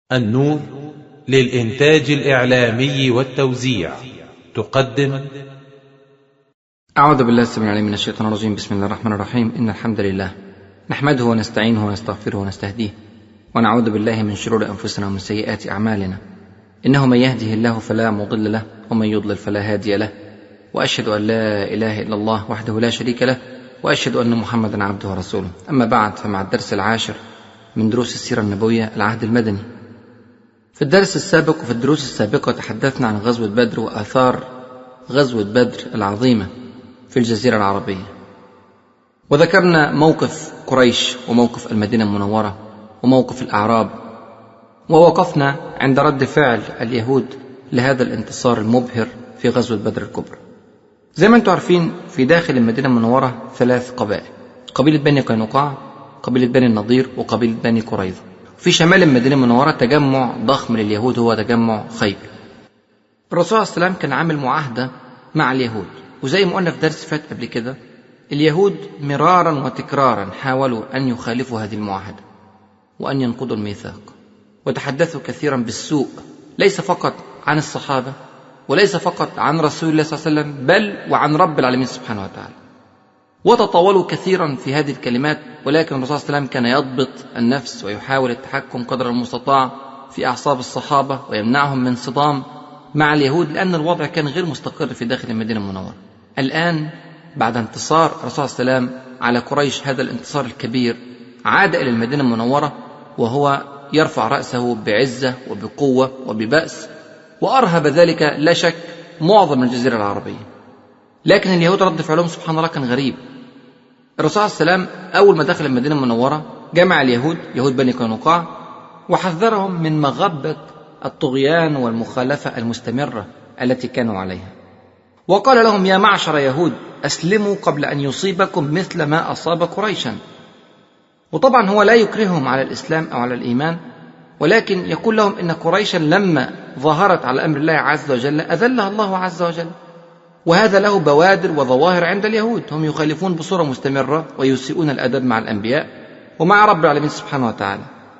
النور للإنتاج الإعلامي والتوزيع تقدم أعوذ بالله السميع العليم من الشيطان الرجيم بسم الله الرحمن الرحيم إن الحمد لله نحمده ونستعينه ونستغفره ونستهديه ونعوذ بالله من شرور أنفسنا ومن سيئات أعمالنا إنه من يهده الله فلا مضل له ومن يضلل فلا هادي له وأشهد أن لا إله إلا الله وحده لا شريك له وأشهد أن محمدا عبده ورسوله أما بعد فمع الدرس العاشر من دروس السيرة النبوية العهد المدني في الدرس السابق وفي الدروس السابقة تحدثنا عن غزوة بدر وآثار غزوة بدر العظيمة في الجزيرة العربية وذكرنا موقف قريش وموقف المدينة المنورة وموقف الأعراب ووقفنا عند رد فعل اليهود لهذا الانتصار المبهر في غزوة بدر الكبرى زي ما انتم عارفين في داخل المدينة المنورة ثلاث قبائل قبيلة بني قينقاع قبيلة بني النضير وقبيلة بني قريظة في شمال المدينة المنورة تجمع ضخم لليهود هو تجمع خيبر الرسول صلى الله عليه وسلم كان عامل معاهدة مع اليهود وزي ما قلنا في درس فات قبل كده اليهود مرارا وتكرارا حاولوا أن يخالفوا هذه المعاهدة وأن ينقضوا الميثاق وتحدثوا كثيرا بالسوء ليس فقط عن الصحابة وليس فقط عن رسول الله صلى الله عليه وسلم بل وعن رب العالمين سبحانه وتعالى وتطاولوا كثيرا في هذه الكلمات ولكن الرسول صلى الله عليه وسلم كان يضبط النفس ويحاول التحكم قدر المستطاع في أعصاب الصحابة ويمنعهم من صدام مع اليهود لأن الوضع كان غير مستقر في داخل المدينة المنورة الآن بعد انتصار الرسول صلى الله عليه وسلم على قريش هذا الانتصار الكبير عاد إلى المدينة المنورة وهو يرفع رأسه بعزة وبقوة وببأس وأرهب ذلك لا شك معظم الجزيرة العربية لكن اليهود رد فعلهم سبحان الله كان غريب الرسول صلى الله عليه وسلم أول ما دخل المدينة المنورة جمع اليهود يهود بني قينقاع وحذرهم من مغبة الطغيان والمخالفة المستمرة التي كانوا عليها وقال لهم يا معشر يهود أسلموا قبل أن يصيبكم مثل ما أصاب قريشا وطبعا هو لا يكرههم على الإسلام أو على الإيمان ولكن يقول لهم إن قريشا لما ظهرت على أمر الله عز وجل أذلها الله عز وجل وهذا له بوادر وظواهر عند اليهود هم يخالفون بصورة مستمرة ويسيئون الأدب مع الأنبياء ومع رب العالمين سبحانه وتعالى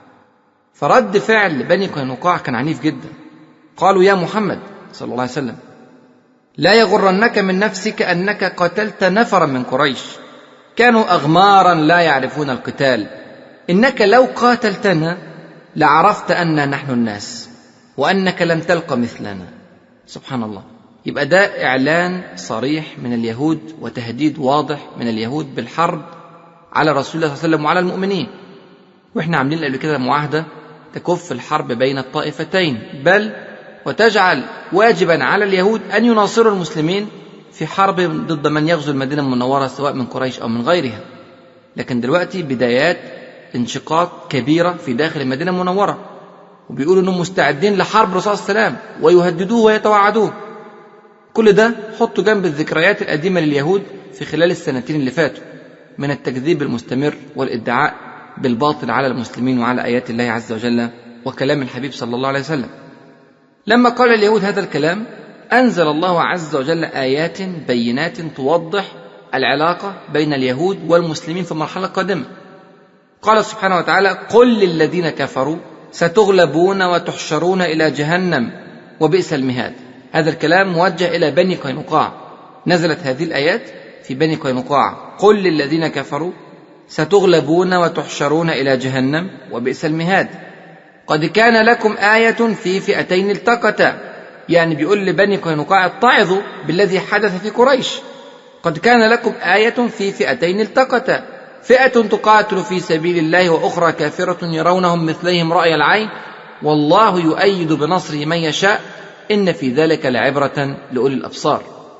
فرد فعل بني قينقاع كان عنيف جدا قالوا يا محمد صلى الله عليه وسلم لا يغرنك من نفسك أنك قتلت نفرا من قريش كانوا أغمارا لا يعرفون القتال إنك لو قاتلتنا لعرفت أن نحن الناس وأنك لم تلق مثلنا سبحان الله يبقى ده إعلان صريح من اليهود وتهديد واضح من اليهود بالحرب على رسول الله صلى الله عليه وسلم وعلى المؤمنين واحنا عاملين قبل كده معاهدة تكف الحرب بين الطائفتين بل وتجعل واجبا على اليهود أن يناصروا المسلمين في حرب ضد من يغزو المدينة المنورة سواء من قريش أو من غيرها لكن دلوقتي بدايات انشقاق كبيرة في داخل المدينة المنورة وبيقولوا انهم مستعدين لحرب الرسول صلى الله عليه وسلم ويهددوه ويتوعدوه كل ده حطوا جنب الذكريات القديمة لليهود في خلال السنتين اللي فاتوا من التكذيب المستمر والادعاء بالباطل على المسلمين وعلى آيات الله عز وجل وكلام الحبيب صلى الله عليه وسلم لما قال اليهود هذا الكلام أنزل الله عز وجل آيات بينات توضح العلاقة بين اليهود والمسلمين في المرحلة القادمة قال سبحانه وتعالى قل للذين كفروا ستغلبون وتحشرون إلى جهنم وبئس المهاد هذا الكلام موجه إلى بني قينقاع نزلت هذه الآيات في بني قينقاع قل للذين كفروا ستغلبون وتحشرون إلى جهنم وبئس المهاد قد كان لكم آية في فئتين التقتا يعني بيقول لبني قينقاع اتعظوا بالذي حدث في قريش قد كان لكم آية في فئتين التقتا فئة تقاتل في سبيل الله وأخرى كافرة يرونهم مثليهم رأي العين والله يؤيد بنصره من يشاء إن في ذلك لعبرة لأولي الأبصار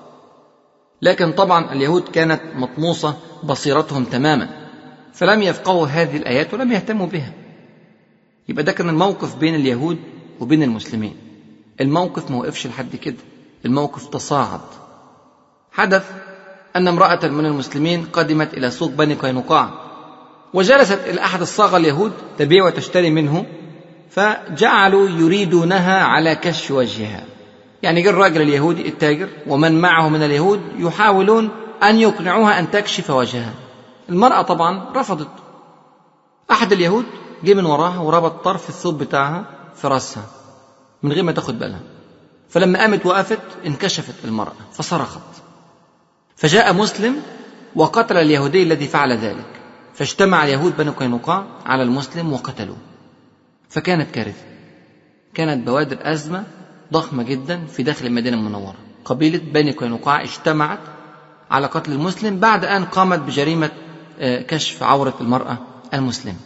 لكن طبعا اليهود كانت مطموسة بصيرتهم تماما فلم يفقهوا هذه الآيات ولم يهتموا بها يبقى ده كان الموقف بين اليهود وبين المسلمين الموقف ما وقفش لحد كده الموقف تصاعد حدث أن امرأة من المسلمين قدمت إلى سوق بني قينقاع وجلست إلى أحد الصاغة اليهود تبيع وتشتري منه فجعلوا يريدونها على كشف وجهها يعني جه الراجل اليهودي التاجر ومن معه من اليهود يحاولون أن يقنعوها أن تكشف وجهها المرأة طبعا رفضت أحد اليهود جه من وراها وربط طرف الثوب بتاعها في راسها من غير ما تاخد بالها فلما قامت وقفت انكشفت المرأة فصرخت فجاء مسلم وقتل اليهودي الذي فعل ذلك فاجتمع اليهود بنو قينقاع على المسلم وقتلوه فكانت كارثة كانت بوادر أزمة ضخمة جدا في داخل المدينة المنورة قبيلة بني قينقاع اجتمعت على قتل المسلم بعد أن قامت بجريمة كشف عورة المرأة المسلمة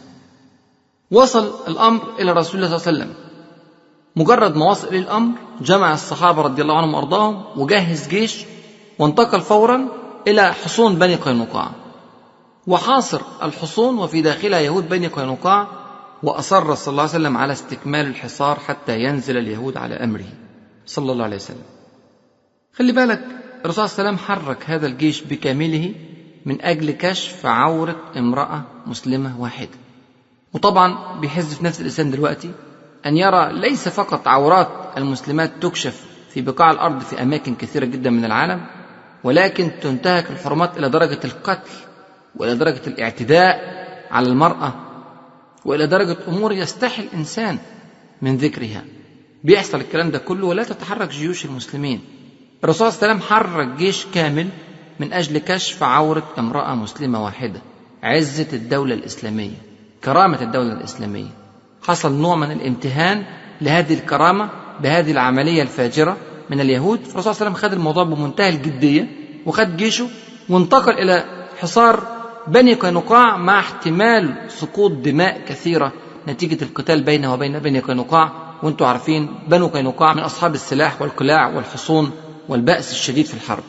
وصل الأمر إلى رسول الله صلى الله عليه وسلم مجرد ما وصل إلى الأمر جمع الصحابة رضي الله عنهم وأرضاهم وجهز جيش وانتقل فورا إلى حصون بني قينقاع وحاصر الحصون وفي داخلها يهود بني قينقاع وأصر صلى الله عليه وسلم على استكمال الحصار حتى ينزل اليهود على أمره صلى الله عليه وسلم خلي بالك الرسول صلى الله عليه وسلم حرك هذا الجيش بكامله من أجل كشف عورة امرأة مسلمة واحدة وطبعا بيحز في نفس الإنسان دلوقتي أن يرى ليس فقط عورات المسلمات تكشف في بقاع الأرض في أماكن كثيرة جدا من العالم ولكن تنتهك الحرمات إلى درجة القتل وإلى درجة الاعتداء على المرأة وإلى درجة أمور يستحي الإنسان من ذكرها بيحصل الكلام ده كله ولا تتحرك جيوش المسلمين الرسول صلى الله عليه وسلم حرك جيش كامل من أجل كشف عورة امرأة مسلمة واحدة عزة الدولة الإسلامية كرامة الدولة الإسلامية حصل نوع من الامتهان لهذه الكرامة بهذه العملية الفاجرة من اليهود فالرسول صلى الله عليه وسلم خد الموضوع بمنتهى الجدية وخد جيشه وانتقل إلى حصار بني قينقاع مع احتمال سقوط دماء كثيرة نتيجة القتال بينه وبين بني قينقاع وانتم عارفين بنو قينقاع من أصحاب السلاح والقلاع والحصون والبأس الشديد في الحرب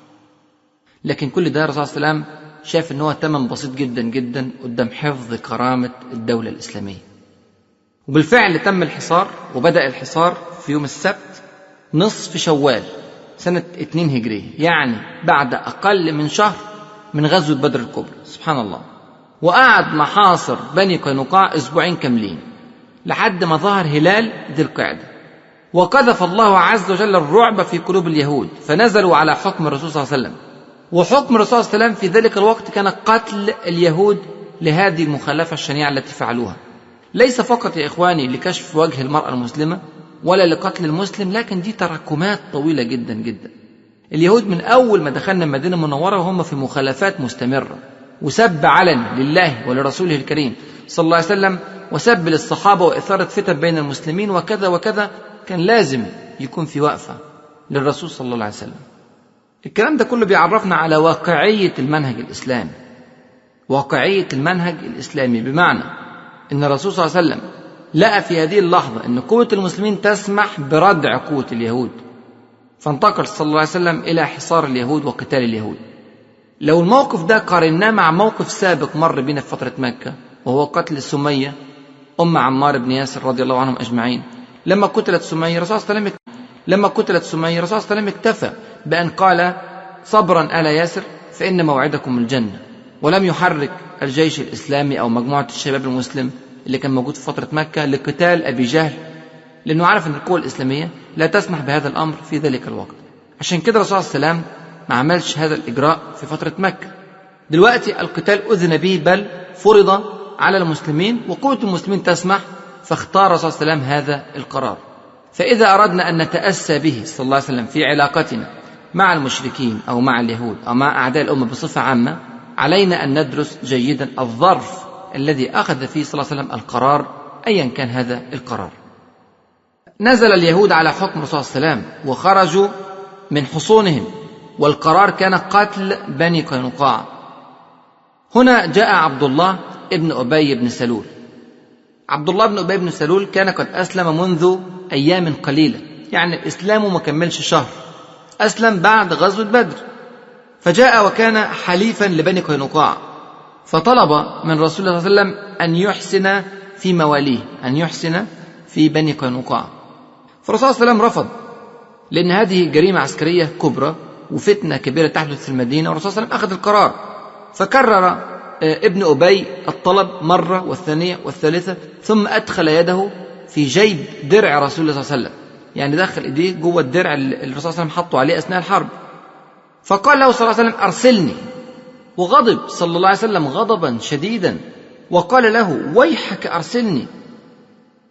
لكن كل ده الرسول صلى الله عليه وسلم شاف ان هو ثمن بسيط جدا جدا قدام حفظ كرامة الدولة الإسلامية وبالفعل تم الحصار وبدأ الحصار في يوم السبت نصف شوال سنة 2 هجرية يعني بعد أقل من شهر من غزوة بدر الكبرى سبحان الله وقعد محاصر بني قينقاع أسبوعين كاملين لحد ما ظهر هلال ذي القعدة وقذف الله عز وجل الرعب في قلوب اليهود فنزلوا على حكم الرسول صلى الله عليه وسلم وحكم الرسول صلى الله عليه وسلم في ذلك الوقت كان قتل اليهود لهذه المخالفة الشنيعة التي فعلوها ليس فقط يا إخواني لكشف وجه المرأة المسلمة ولا لقتل المسلم لكن دي تراكمات طويلة جدا جدا اليهود من أول ما دخلنا المدينة المنورة وهم في مخالفات مستمرة وسب علني لله ولرسوله الكريم صلى الله عليه وسلم وسب للصحابة وإثارة فتن بين المسلمين وكذا وكذا كان لازم يكون في وقفة للرسول صلى الله عليه وسلم الكلام ده كله بيعرفنا على واقعية المنهج الإسلامي واقعية المنهج الإسلامي بمعنى أن الرسول صلى الله عليه وسلم لقى في هذه اللحظة أن قوة المسلمين تسمح بردع قوة اليهود فانتقل صلى الله عليه وسلم إلى حصار اليهود وقتال اليهود لو الموقف ده قارناه مع موقف سابق مر بنا في فترة مكة وهو قتل سمية أم عمار بن ياسر رضي الله عنهم أجمعين لما قتلت سمية الرسول صلى الله عليه وسلم لما قتلت سمية الرسول صلى الله عليه وسلم اكتفى بأن قال صبرا آل ياسر فإن موعدكم الجنة ولم يحرك الجيش الإسلامي أو مجموعة الشباب المسلم اللي كان موجود في فترة مكة لقتال أبي جهل لأنه عرف أن القوى الإسلامية لا تسمح بهذا الأمر في ذلك الوقت عشان كده الرسول صلى الله عليه وسلم ما عملش هذا الإجراء في فترة مكة دلوقتي القتال أذن به بل فرض على المسلمين وقوة المسلمين تسمح فاختار الرسول صلى الله عليه وسلم هذا القرار فإذا أردنا أن نتأسى به صلى الله عليه وسلم في علاقتنا مع المشركين أو مع اليهود أو مع أعداء الأمة بصفة عامة علينا أن ندرس جيدا الظرف الذي أخذ فيه صلى الله عليه وسلم القرار أيا كان هذا القرار نزل اليهود على حكم الرسول صلى الله عليه وسلم وخرجوا من حصونهم والقرار كان قتل بني قينقاع هنا جاء عبد الله ابن أبي بن سلول عبد الله بن أبي بن سلول كان قد أسلم منذ أيام قليلة يعني الإسلام ما كملش شهر أسلم بعد غزوة بدر فجاء وكان حليفا لبني قينقاع فطلب من رسول الله صلى الله عليه وسلم أن يحسن في مواليه أن يحسن في بني قينقاع فالرسول صلى الله عليه وسلم رفض لأن هذه جريمة عسكرية كبرى وفتنة كبيرة تحدث في المدينة والرسول صلى الله عليه وسلم أخذ القرار فكرر ابن أبي الطلب مرة والثانية والثالثة ثم أدخل يده في جيب درع رسول الله صلى الله عليه وسلم يعني دخل ايديه جوه الدرع اللي الرسول صلى الله عليه وسلم حطه عليه اثناء الحرب فقال له صلى الله عليه وسلم ارسلني وغضب صلى الله عليه وسلم غضبا شديدا وقال له ويحك ارسلني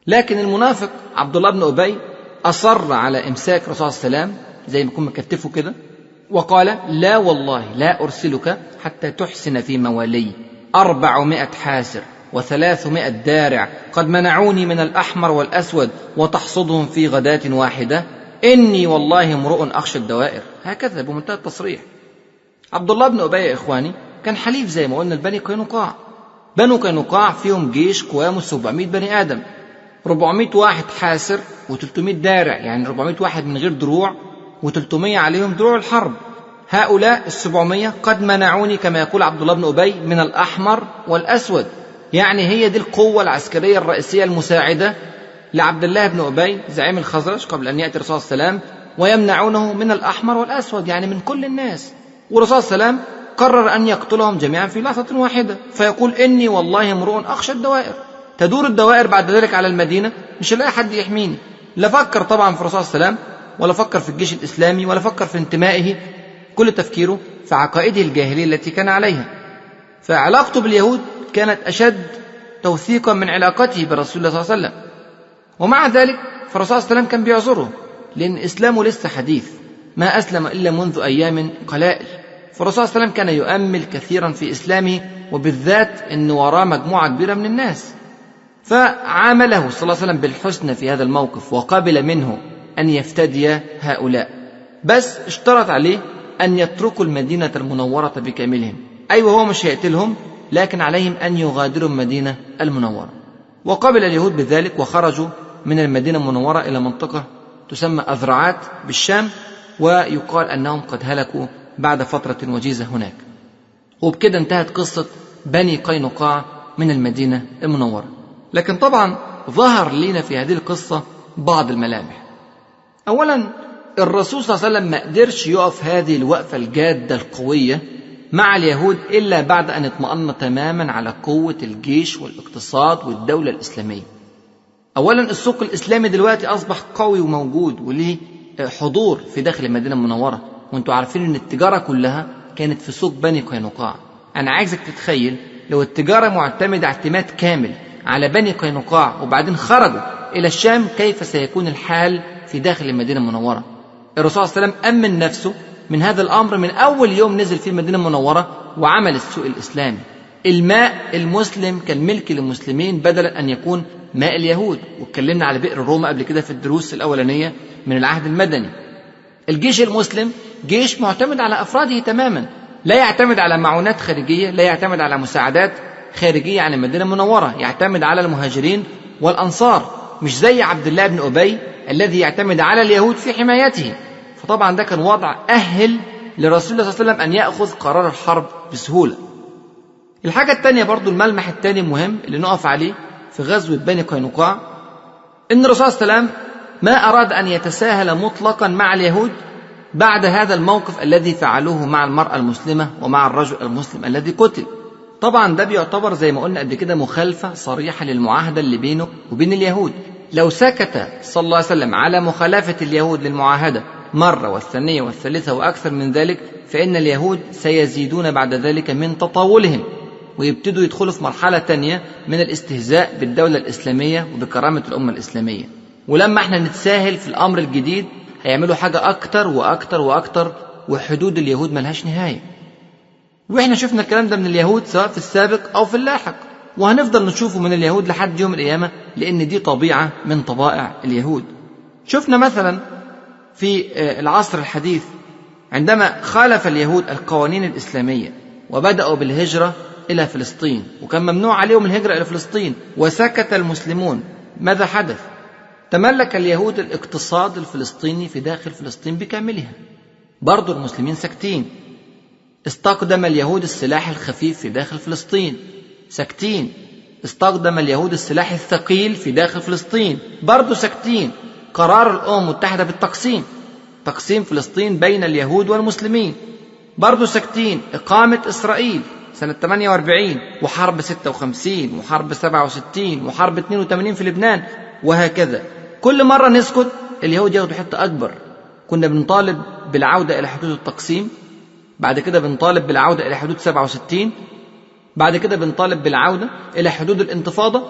لكن المنافق عبد الله بن أبي أصر على إمساك الرسول صلى الله عليه وسلم زي ما يكون مكتفه كده وقال لا والله لا أرسلك حتى تحسن في موالي أربعمائة حاسر وثلاثمائة دارع قد منعوني من الأحمر والأسود وتحصدهم في غداة واحدة إني والله امرؤ أخشى الدوائر هكذا بمنتهى التصريح عبد الله بن أبي يا إخواني كان حليف زي ما قلنا البني قينقاع بنو قينقاع فيهم جيش قوامه 700 بني آدم 400 واحد حاسر و300 دارع يعني 400 واحد من غير دروع و300 عليهم دروع الحرب هؤلاء السبعمية قد منعوني كما يقول عبد الله بن أبي من الأحمر والأسود يعني هي دي القوة العسكرية الرئيسية المساعدة لعبد الله بن أبي زعيم الخزرج قبل أن يأتي الرسول صلى الله عليه وسلم ويمنعونه من الأحمر والأسود يعني من كل الناس والرسول صلى الله عليه وسلم قرر أن يقتلهم جميعا في لحظة واحدة فيقول إني والله امرؤ أخشى الدوائر تدور الدوائر بعد ذلك على المدينة مش هلاقي حد يحميني لا فكر طبعا في الرسول صلى الله عليه وسلم ولا فكر في الجيش الإسلامي ولا فكر في انتمائه كل تفكيره في عقائده الجاهلية التي كان عليها فعلاقته باليهود كانت أشد توثيقا من علاقته برسول الله صلى الله عليه وسلم ومع ذلك فالرسول صلى الله عليه وسلم كان بيعذره لأن إسلامه لسه حديث ما أسلم إلا منذ أيام قلائل فالرسول صلى الله عليه وسلم كان يؤمل كثيرا في إسلامه وبالذات أن وراه مجموعة كبيرة من الناس فعامله صلى الله عليه وسلم بالحسنى في هذا الموقف وقبل منه أن يفتدي هؤلاء بس اشترط عليه أن يتركوا المدينة المنورة بكاملهم أيوة هو مش هيقتلهم لكن عليهم أن يغادروا المدينة المنورة وقبل اليهود بذلك وخرجوا من المدينة المنورة إلى منطقة تسمى أذرعات بالشام ويقال أنهم قد هلكوا بعد فترة وجيزة هناك وبكده انتهت قصة بني قينقاع من المدينة المنورة لكن طبعا ظهر لنا في هذه القصة بعض الملامح أولا الرسول صلى الله عليه وسلم ما قدرش يقف هذه الوقفة الجادة القوية مع اليهود إلا بعد أن اطمأن تماما على قوة الجيش والاقتصاد والدولة الإسلامية أولا السوق الإسلامي دلوقتي أصبح قوي وموجود وليه حضور في داخل المدينة المنورة وانتوا عارفين ان التجارة كلها كانت في سوق بني قينقاع أنا عايزك تتخيل لو التجارة معتمدة اعتماد كامل على بني قينقاع وبعدين خرجوا إلى الشام كيف سيكون الحال في داخل المدينة المنورة الرسول صلى الله عليه وسلم أمن نفسه من هذا الأمر من أول يوم نزل في المدينة المنورة وعمل السوق الإسلامي الماء المسلم كان ملك للمسلمين بدلا أن يكون ماء اليهود واتكلمنا على بئر روما قبل كده في الدروس الأولانية من العهد المدني الجيش المسلم جيش معتمد على أفراده تماما لا يعتمد على معونات خارجية لا يعتمد على مساعدات خارجية عن المدينة المنورة يعتمد على المهاجرين والأنصار مش زي عبد الله بن أبي الذي يعتمد على اليهود في حمايته فطبعا ده كان وضع أهل لرسول الله صلى الله عليه وسلم أن يأخذ قرار الحرب بسهولة الحاجة الثانية برضو الملمح الثاني المهم اللي نقف عليه في غزوة بني قينقاع إن الرسول صلى الله عليه وسلم ما أراد أن يتساهل مطلقا مع اليهود بعد هذا الموقف الذي فعلوه مع المرأة المسلمة ومع الرجل المسلم الذي قتل طبعا ده بيعتبر زي ما قلنا قبل كده مخالفة صريحة للمعاهدة اللي بينه وبين اليهود لو سكت صلى الله عليه وسلم على مخالفة اليهود للمعاهدة مرة والثانية والثالثة وأكثر من ذلك فإن اليهود سيزيدون بعد ذلك من تطاولهم ويبتدوا يدخلوا في مرحلة تانية من الاستهزاء بالدولة الإسلامية وبكرامة الأمة الإسلامية ولما احنا نتساهل في الأمر الجديد هيعملوا حاجة أكتر وأكتر وأكتر وحدود اليهود ملهاش نهاية واحنا شفنا الكلام ده من اليهود سواء في السابق أو في اللاحق وهنفضل نشوفه من اليهود لحد يوم القيامة لأن دي طبيعة من طبائع اليهود شفنا مثلا في العصر الحديث عندما خالف اليهود القوانين الإسلامية وبدأوا بالهجرة إلى فلسطين وكان ممنوع عليهم الهجرة إلى فلسطين وسكت المسلمون ماذا حدث؟ تملك اليهود الاقتصاد الفلسطيني في داخل فلسطين بكاملها برضو المسلمين ساكتين استخدم اليهود السلاح الخفيف في داخل فلسطين ساكتين استخدم اليهود السلاح الثقيل في داخل فلسطين برضو ساكتين قرار الأمم المتحدة بالتقسيم تقسيم فلسطين بين اليهود والمسلمين برضو ساكتين إقامة إسرائيل سنة 48 وحرب 56 وحرب 67 وحرب 82 في لبنان وهكذا كل مرة نسكت اليهود ياخدوا حتة أكبر كنا بنطالب بالعودة إلى حدود التقسيم بعد كده بنطالب بالعودة إلى حدود 67 بعد كده بنطالب بالعودة إلى حدود الانتفاضة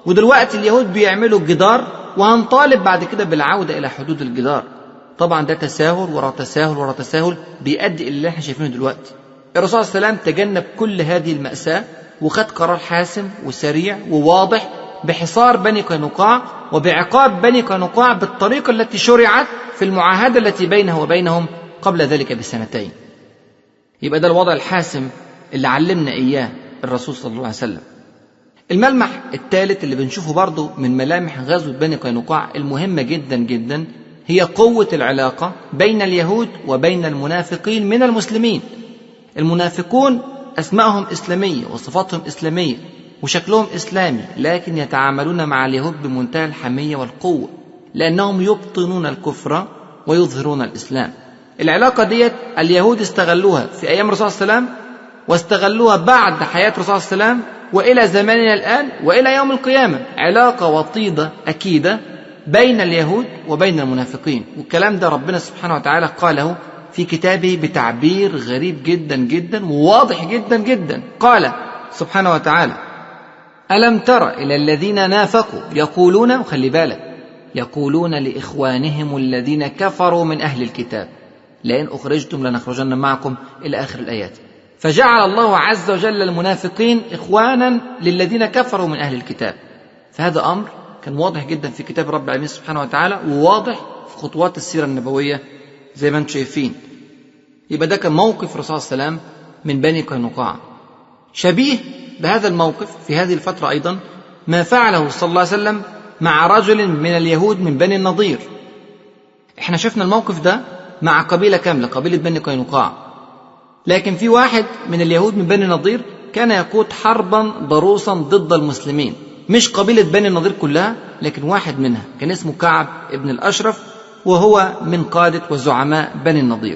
ودلوقتي اليهود بيعملوا جدار وهنطالب بعد كده بالعودة إلى حدود الجدار طبعا ده تساهل ورا تساهل ورا تساهل بيؤدي إلى اللي احنا شايفينه دلوقتي الرسول صلى الله عليه وسلم تجنب كل هذه المأساة وخد قرار حاسم وسريع وواضح بحصار بني قينقاع وبعقاب بني قينقاع بالطريقة التي شرعت في المعاهدة التي بينه وبينهم قبل ذلك بسنتين يبقى ده الوضع الحاسم اللي علمنا إياه الرسول صلى الله عليه وسلم الملمح الثالث اللي بنشوفه برضه من ملامح غزوة بني قينقاع المهمة جدا جدا هي قوة العلاقة بين اليهود وبين المنافقين من المسلمين المنافقون أسمائهم إسلامية وصفاتهم إسلامية وشكلهم إسلامي لكن يتعاملون مع اليهود بمنتهى الحمية والقوة لأنهم يبطنون الكفر ويظهرون الإسلام العلاقة ديت اليهود استغلوها في أيام الرسول صلى الله عليه وسلم واستغلوها بعد حياة الرسول صلى الله عليه وسلم وإلى زماننا الآن وإلى يوم القيامة علاقة وطيدة أكيدة بين اليهود وبين المنافقين والكلام ده ربنا سبحانه وتعالى قاله في كتابه بتعبير غريب جدا جدا وواضح جدا جدا قال سبحانه وتعالى ألم تر إلى الذين نافقوا يقولون وخلي بالك يقولون لإخوانهم الذين كفروا من أهل الكتاب لئن أخرجتم لنخرجن معكم إلى آخر الآيات فجعل الله عز وجل المنافقين إخوانا للذين كفروا من أهل الكتاب فهذا أمر كان واضح جدا في كتاب رب العالمين سبحانه وتعالى وواضح في خطوات السيرة النبوية زي ما انتم شايفين يبقى ده كان موقف الرسول صلى الله عليه وسلم من بني قينقاع شبيه بهذا الموقف في هذه الفترة أيضا ما فعله صلى الله عليه وسلم مع رجل من اليهود من بني النضير احنا شفنا الموقف ده مع قبيلة كاملة قبيلة بني قينقاع لكن في واحد من اليهود من بني النضير كان يقود حربا ضروسا ضد المسلمين مش قبيلة بني النضير كلها لكن واحد منها كان اسمه كعب ابن الأشرف وهو من قادة وزعماء بني النضير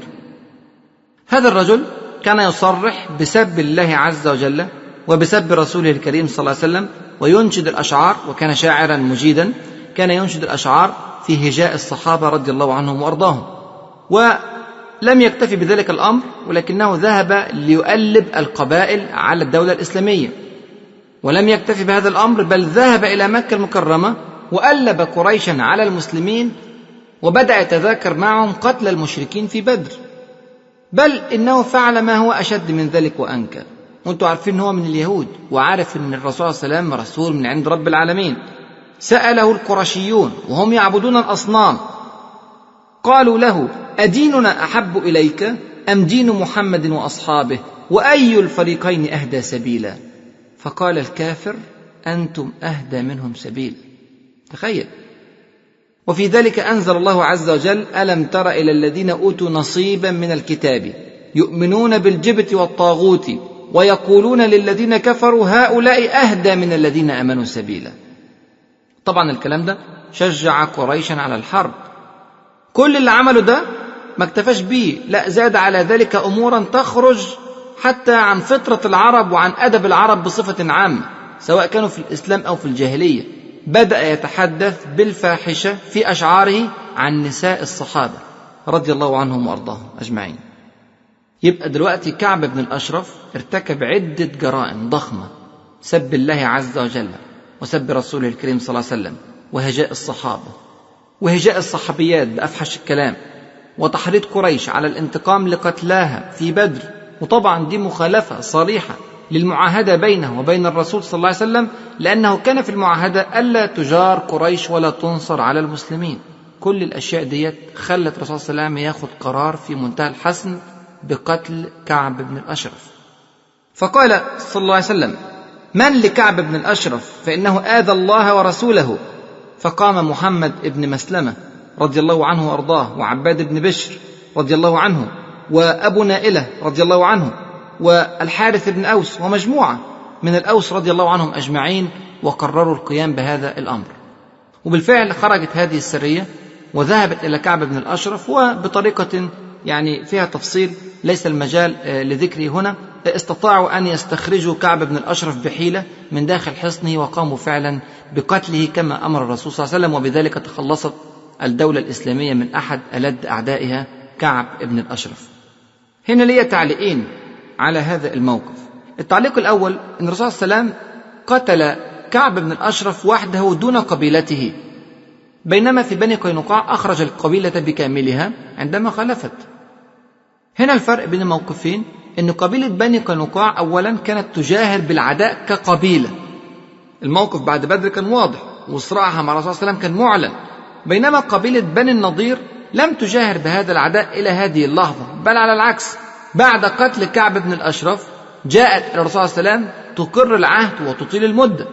هذا الرجل كان يصرح بسب الله عز وجل وبسب رسوله الكريم صلى الله عليه وسلم وينشد الأشعار وكان شاعرا مجيدا كان ينشد الأشعار في هجاء الصحابة رضي الله عنهم وأرضاهم ولم يكتفي بذلك الأمر ولكنه ذهب ليؤلب القبائل على الدولة الإسلامية ولم يكتفي بهذا الأمر بل ذهب إلى مكة المكرمة وألب قريشا على المسلمين وبدأ يتذاكر معهم قتل المشركين في بدر بل إنه فعل ما هو أشد من ذلك وأنكر وانتم عارفين ان هو من اليهود وعارف ان الرسول صلى الله عليه وسلم رسول من عند رب العالمين سأله القرشيون وهم يعبدون الأصنام قالوا له أديننا أحب إليك أم دين محمد وأصحابه وأي الفريقين أهدى سبيلا فقال الكافر أنتم أهدى منهم سبيل تخيل وفي ذلك أنزل الله عز وجل ألم تر إلى الذين أوتوا نصيبا من الكتاب يؤمنون بالجبت والطاغوت ويقولون للذين كفروا هؤلاء أهدى من الذين آمنوا سبيلا طبعا الكلام ده شجع قريشا على الحرب كل اللي عمله ده ما اكتفاش بيه لا زاد على ذلك أمورا تخرج حتى عن فطرة العرب وعن أدب العرب بصفة عامة سواء كانوا في الإسلام أو في الجاهلية بدأ يتحدث بالفاحشة في أشعاره عن نساء الصحابة رضي الله عنهم وأرضاهم أجمعين يبقى دلوقتي كعب بن الأشرف ارتكب عدة جرائم ضخمة سب الله عز وجل وسب رسوله الكريم صلى الله عليه وسلم وهجاء الصحابة وهجاء الصحابيات بأفحش الكلام وتحريض قريش على الانتقام لقتلاها في بدر وطبعا دي مخالفة صريحة للمعاهدة بينه وبين الرسول صلى الله عليه وسلم لأنه كان في المعاهدة ألا تجار قريش ولا تنصر على المسلمين كل الأشياء ديت خلت الرسول صلى الله عليه وسلم ياخذ قرار في منتهى الحسم بقتل كعب بن الأشرف فقال صلى الله عليه وسلم من لكعب بن الأشرف فإنه آذى الله ورسوله فقام محمد بن مسلمة رضي الله عنه وأرضاه وعباد بن بشر رضي الله عنه وأبو نائلة رضي الله عنه والحارث بن أوس ومجموعة من الأوس رضي الله عنهم أجمعين وقرروا القيام بهذا الأمر وبالفعل خرجت هذه السرية وذهبت إلى كعب بن الأشرف وبطريقة يعني فيها تفصيل ليس المجال لذكره هنا استطاعوا أن يستخرجوا كعب بن الأشرف بحيلة من داخل حصنه وقاموا فعلا بقتله كما أمر الرسول صلى الله عليه وسلم وبذلك تخلصت الدولة الإسلامية من أحد ألد أعدائها كعب بن الأشرف هنا لي تعليقين على هذا الموقف التعليق الأول أن الرسول صلى الله عليه وسلم قتل كعب بن الأشرف وحده دون قبيلته بينما في بني قينقاع أخرج القبيلة بكاملها عندما خلفت هنا الفرق بين الموقفين أن قبيلة بني قينقاع أولا كانت تجاهر بالعداء كقبيلة الموقف بعد بدر كان واضح وصراعها مع الرسول صلى الله عليه وسلم كان معلن بينما قبيلة بني النضير لم تجاهر بهذا العداء إلى هذه اللحظة بل على العكس بعد قتل كعب بن الأشرف جاءت إلى الرسول صلى الله عليه وسلم تقر العهد وتطيل المدة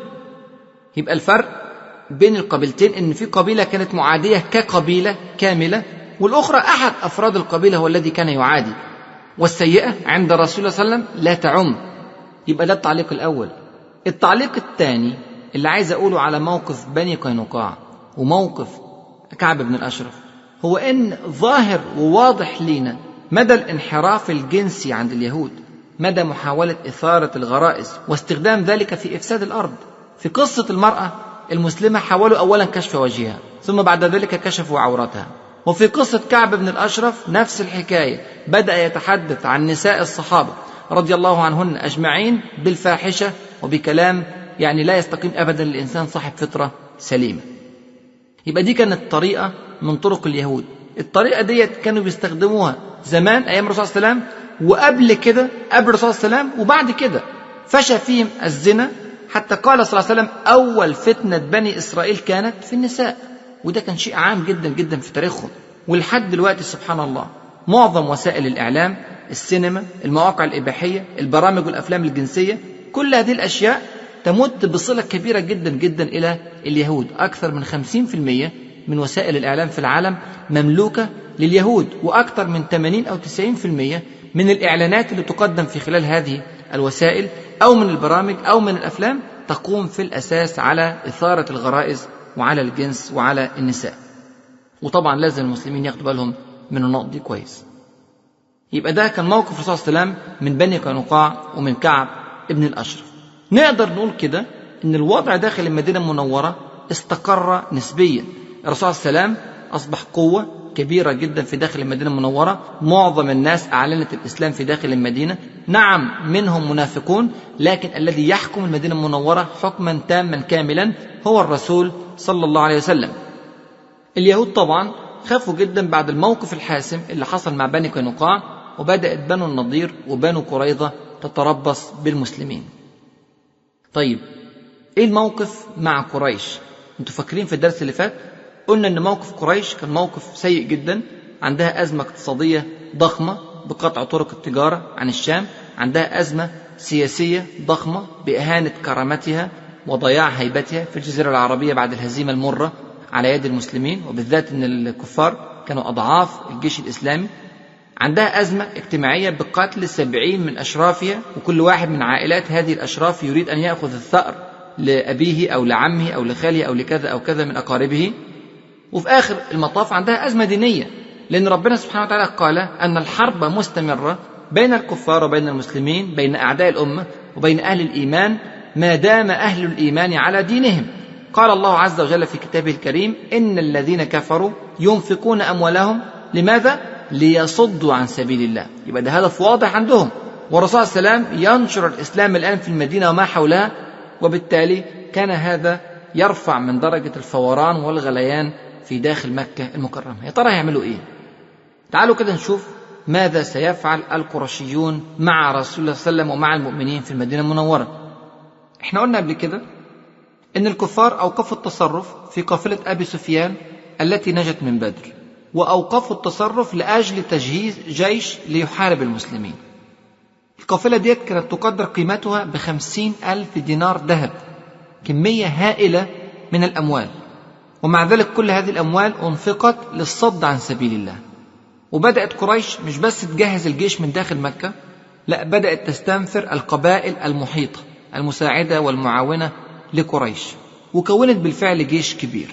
يبقى الفرق بين القبيلتين ان في قبيله كانت معاديه كقبيله كامله والاخرى احد افراد القبيله هو الذي كان يعادي والسيئه عند الرسول صلى الله عليه وسلم لا تعم يبقى ده التعليق الاول التعليق الثاني اللي عايز اقوله على موقف بني قينقاع وموقف كعب بن الاشرف هو ان ظاهر وواضح لينا مدى الانحراف الجنسي عند اليهود مدى محاوله اثاره الغرائز واستخدام ذلك في افساد الارض في قصه المراه المسلمة حاولوا أولا كشف وجهها ثم بعد ذلك كشفوا عورتها وفي قصة كعب بن الأشرف نفس الحكاية بدأ يتحدث عن نساء الصحابة رضي الله عنهن أجمعين بالفاحشة وبكلام يعني لا يستقيم أبدا للإنسان صاحب فطرة سليمة يبقى دي كانت طريقة من طرق اليهود الطريقة ديت كانوا بيستخدموها زمان أيام الرسول صلى الله عليه وسلم وقبل كده قبل الرسول صلى الله عليه وسلم وبعد كده فشى فيهم الزنا حتى قال صلى الله عليه وسلم أول فتنة بني إسرائيل كانت في النساء وده كان شيء عام جدا جدا في تاريخهم ولحد دلوقتي سبحان الله معظم وسائل الإعلام السينما المواقع الإباحية البرامج والأفلام الجنسية كل هذه الأشياء تمت بصلة كبيرة جدا جدا إلى اليهود أكثر من 50% من وسائل الإعلام في العالم مملوكة لليهود وأكثر من 80 أو 90% من الإعلانات اللي تقدم في خلال هذه الوسائل أو من البرامج أو من الأفلام تقوم في الأساس على إثارة الغرائز وعلى الجنس وعلى النساء وطبعا لازم المسلمين ياخدوا بالهم من النقط دي كويس يبقى ده كان موقف الرسول صلى الله عليه وسلم من بني قينقاع ومن كعب ابن الأشرف نقدر نقول كده ان الوضع داخل المدينة المنورة استقر نسبيا الرسول صلى الله عليه وسلم أصبح قوة كبيرة جدا في داخل المدينة المنورة معظم الناس أعلنت الإسلام في داخل المدينة نعم منهم منافقون لكن الذي يحكم المدينة المنورة حكما تاما كاملا هو الرسول صلى الله عليه وسلم اليهود طبعا خافوا جدا بعد الموقف الحاسم اللي حصل مع بني قينقاع وبدأت بنو النضير وبنو قريظة تتربص بالمسلمين طيب ايه الموقف مع قريش انتوا فاكرين في الدرس اللي فات قلنا ان موقف قريش كان موقف سيء جدا عندها ازمه اقتصاديه ضخمه بقطع طرق التجاره عن الشام عندها ازمه سياسيه ضخمه باهانه كرامتها وضياع هيبتها في الجزيره العربيه بعد الهزيمه المره على يد المسلمين وبالذات ان الكفار كانوا اضعاف الجيش الاسلامي عندها أزمة اجتماعية بقتل سبعين من أشرافها وكل واحد من عائلات هذه الأشراف يريد أن يأخذ الثأر لأبيه أو لعمه أو لخاله أو لكذا أو كذا من أقاربه وفي آخر المطاف عندها أزمة دينية لأن ربنا سبحانه وتعالى قال أن الحرب مستمرة بين الكفار وبين المسلمين بين أعداء الأمة وبين أهل الإيمان ما دام أهل الإيمان على دينهم قال الله عز وجل في كتابه الكريم إن الذين كفروا ينفقون أموالهم لماذا؟ ليصدوا عن سبيل الله يبقى ده هدف واضح عندهم والرسول صلى الله عليه وسلم ينشر الإسلام الآن في المدينة وما حولها وبالتالي كان هذا يرفع من درجة الفوران والغليان في داخل مكة المكرمة يا ترى هيعملوا إيه تعالوا كده نشوف ماذا سيفعل القرشيون مع رسول الله صلى الله عليه وسلم ومع المؤمنين في المدينة المنورة احنا قلنا قبل كده ان الكفار اوقفوا التصرف في قافلة ابي سفيان التي نجت من بدر واوقفوا التصرف لاجل تجهيز جيش ليحارب المسلمين القافلة ديت كانت تقدر قيمتها بخمسين ألف دينار ذهب كمية هائلة من الأموال ومع ذلك كل هذه الأموال أنفقت للصد عن سبيل الله وبدأت قريش مش بس تجهز الجيش من داخل مكة لا بدأت تستنفر القبائل المحيطة المساعدة والمعاونة لقريش وكونت بالفعل جيش كبير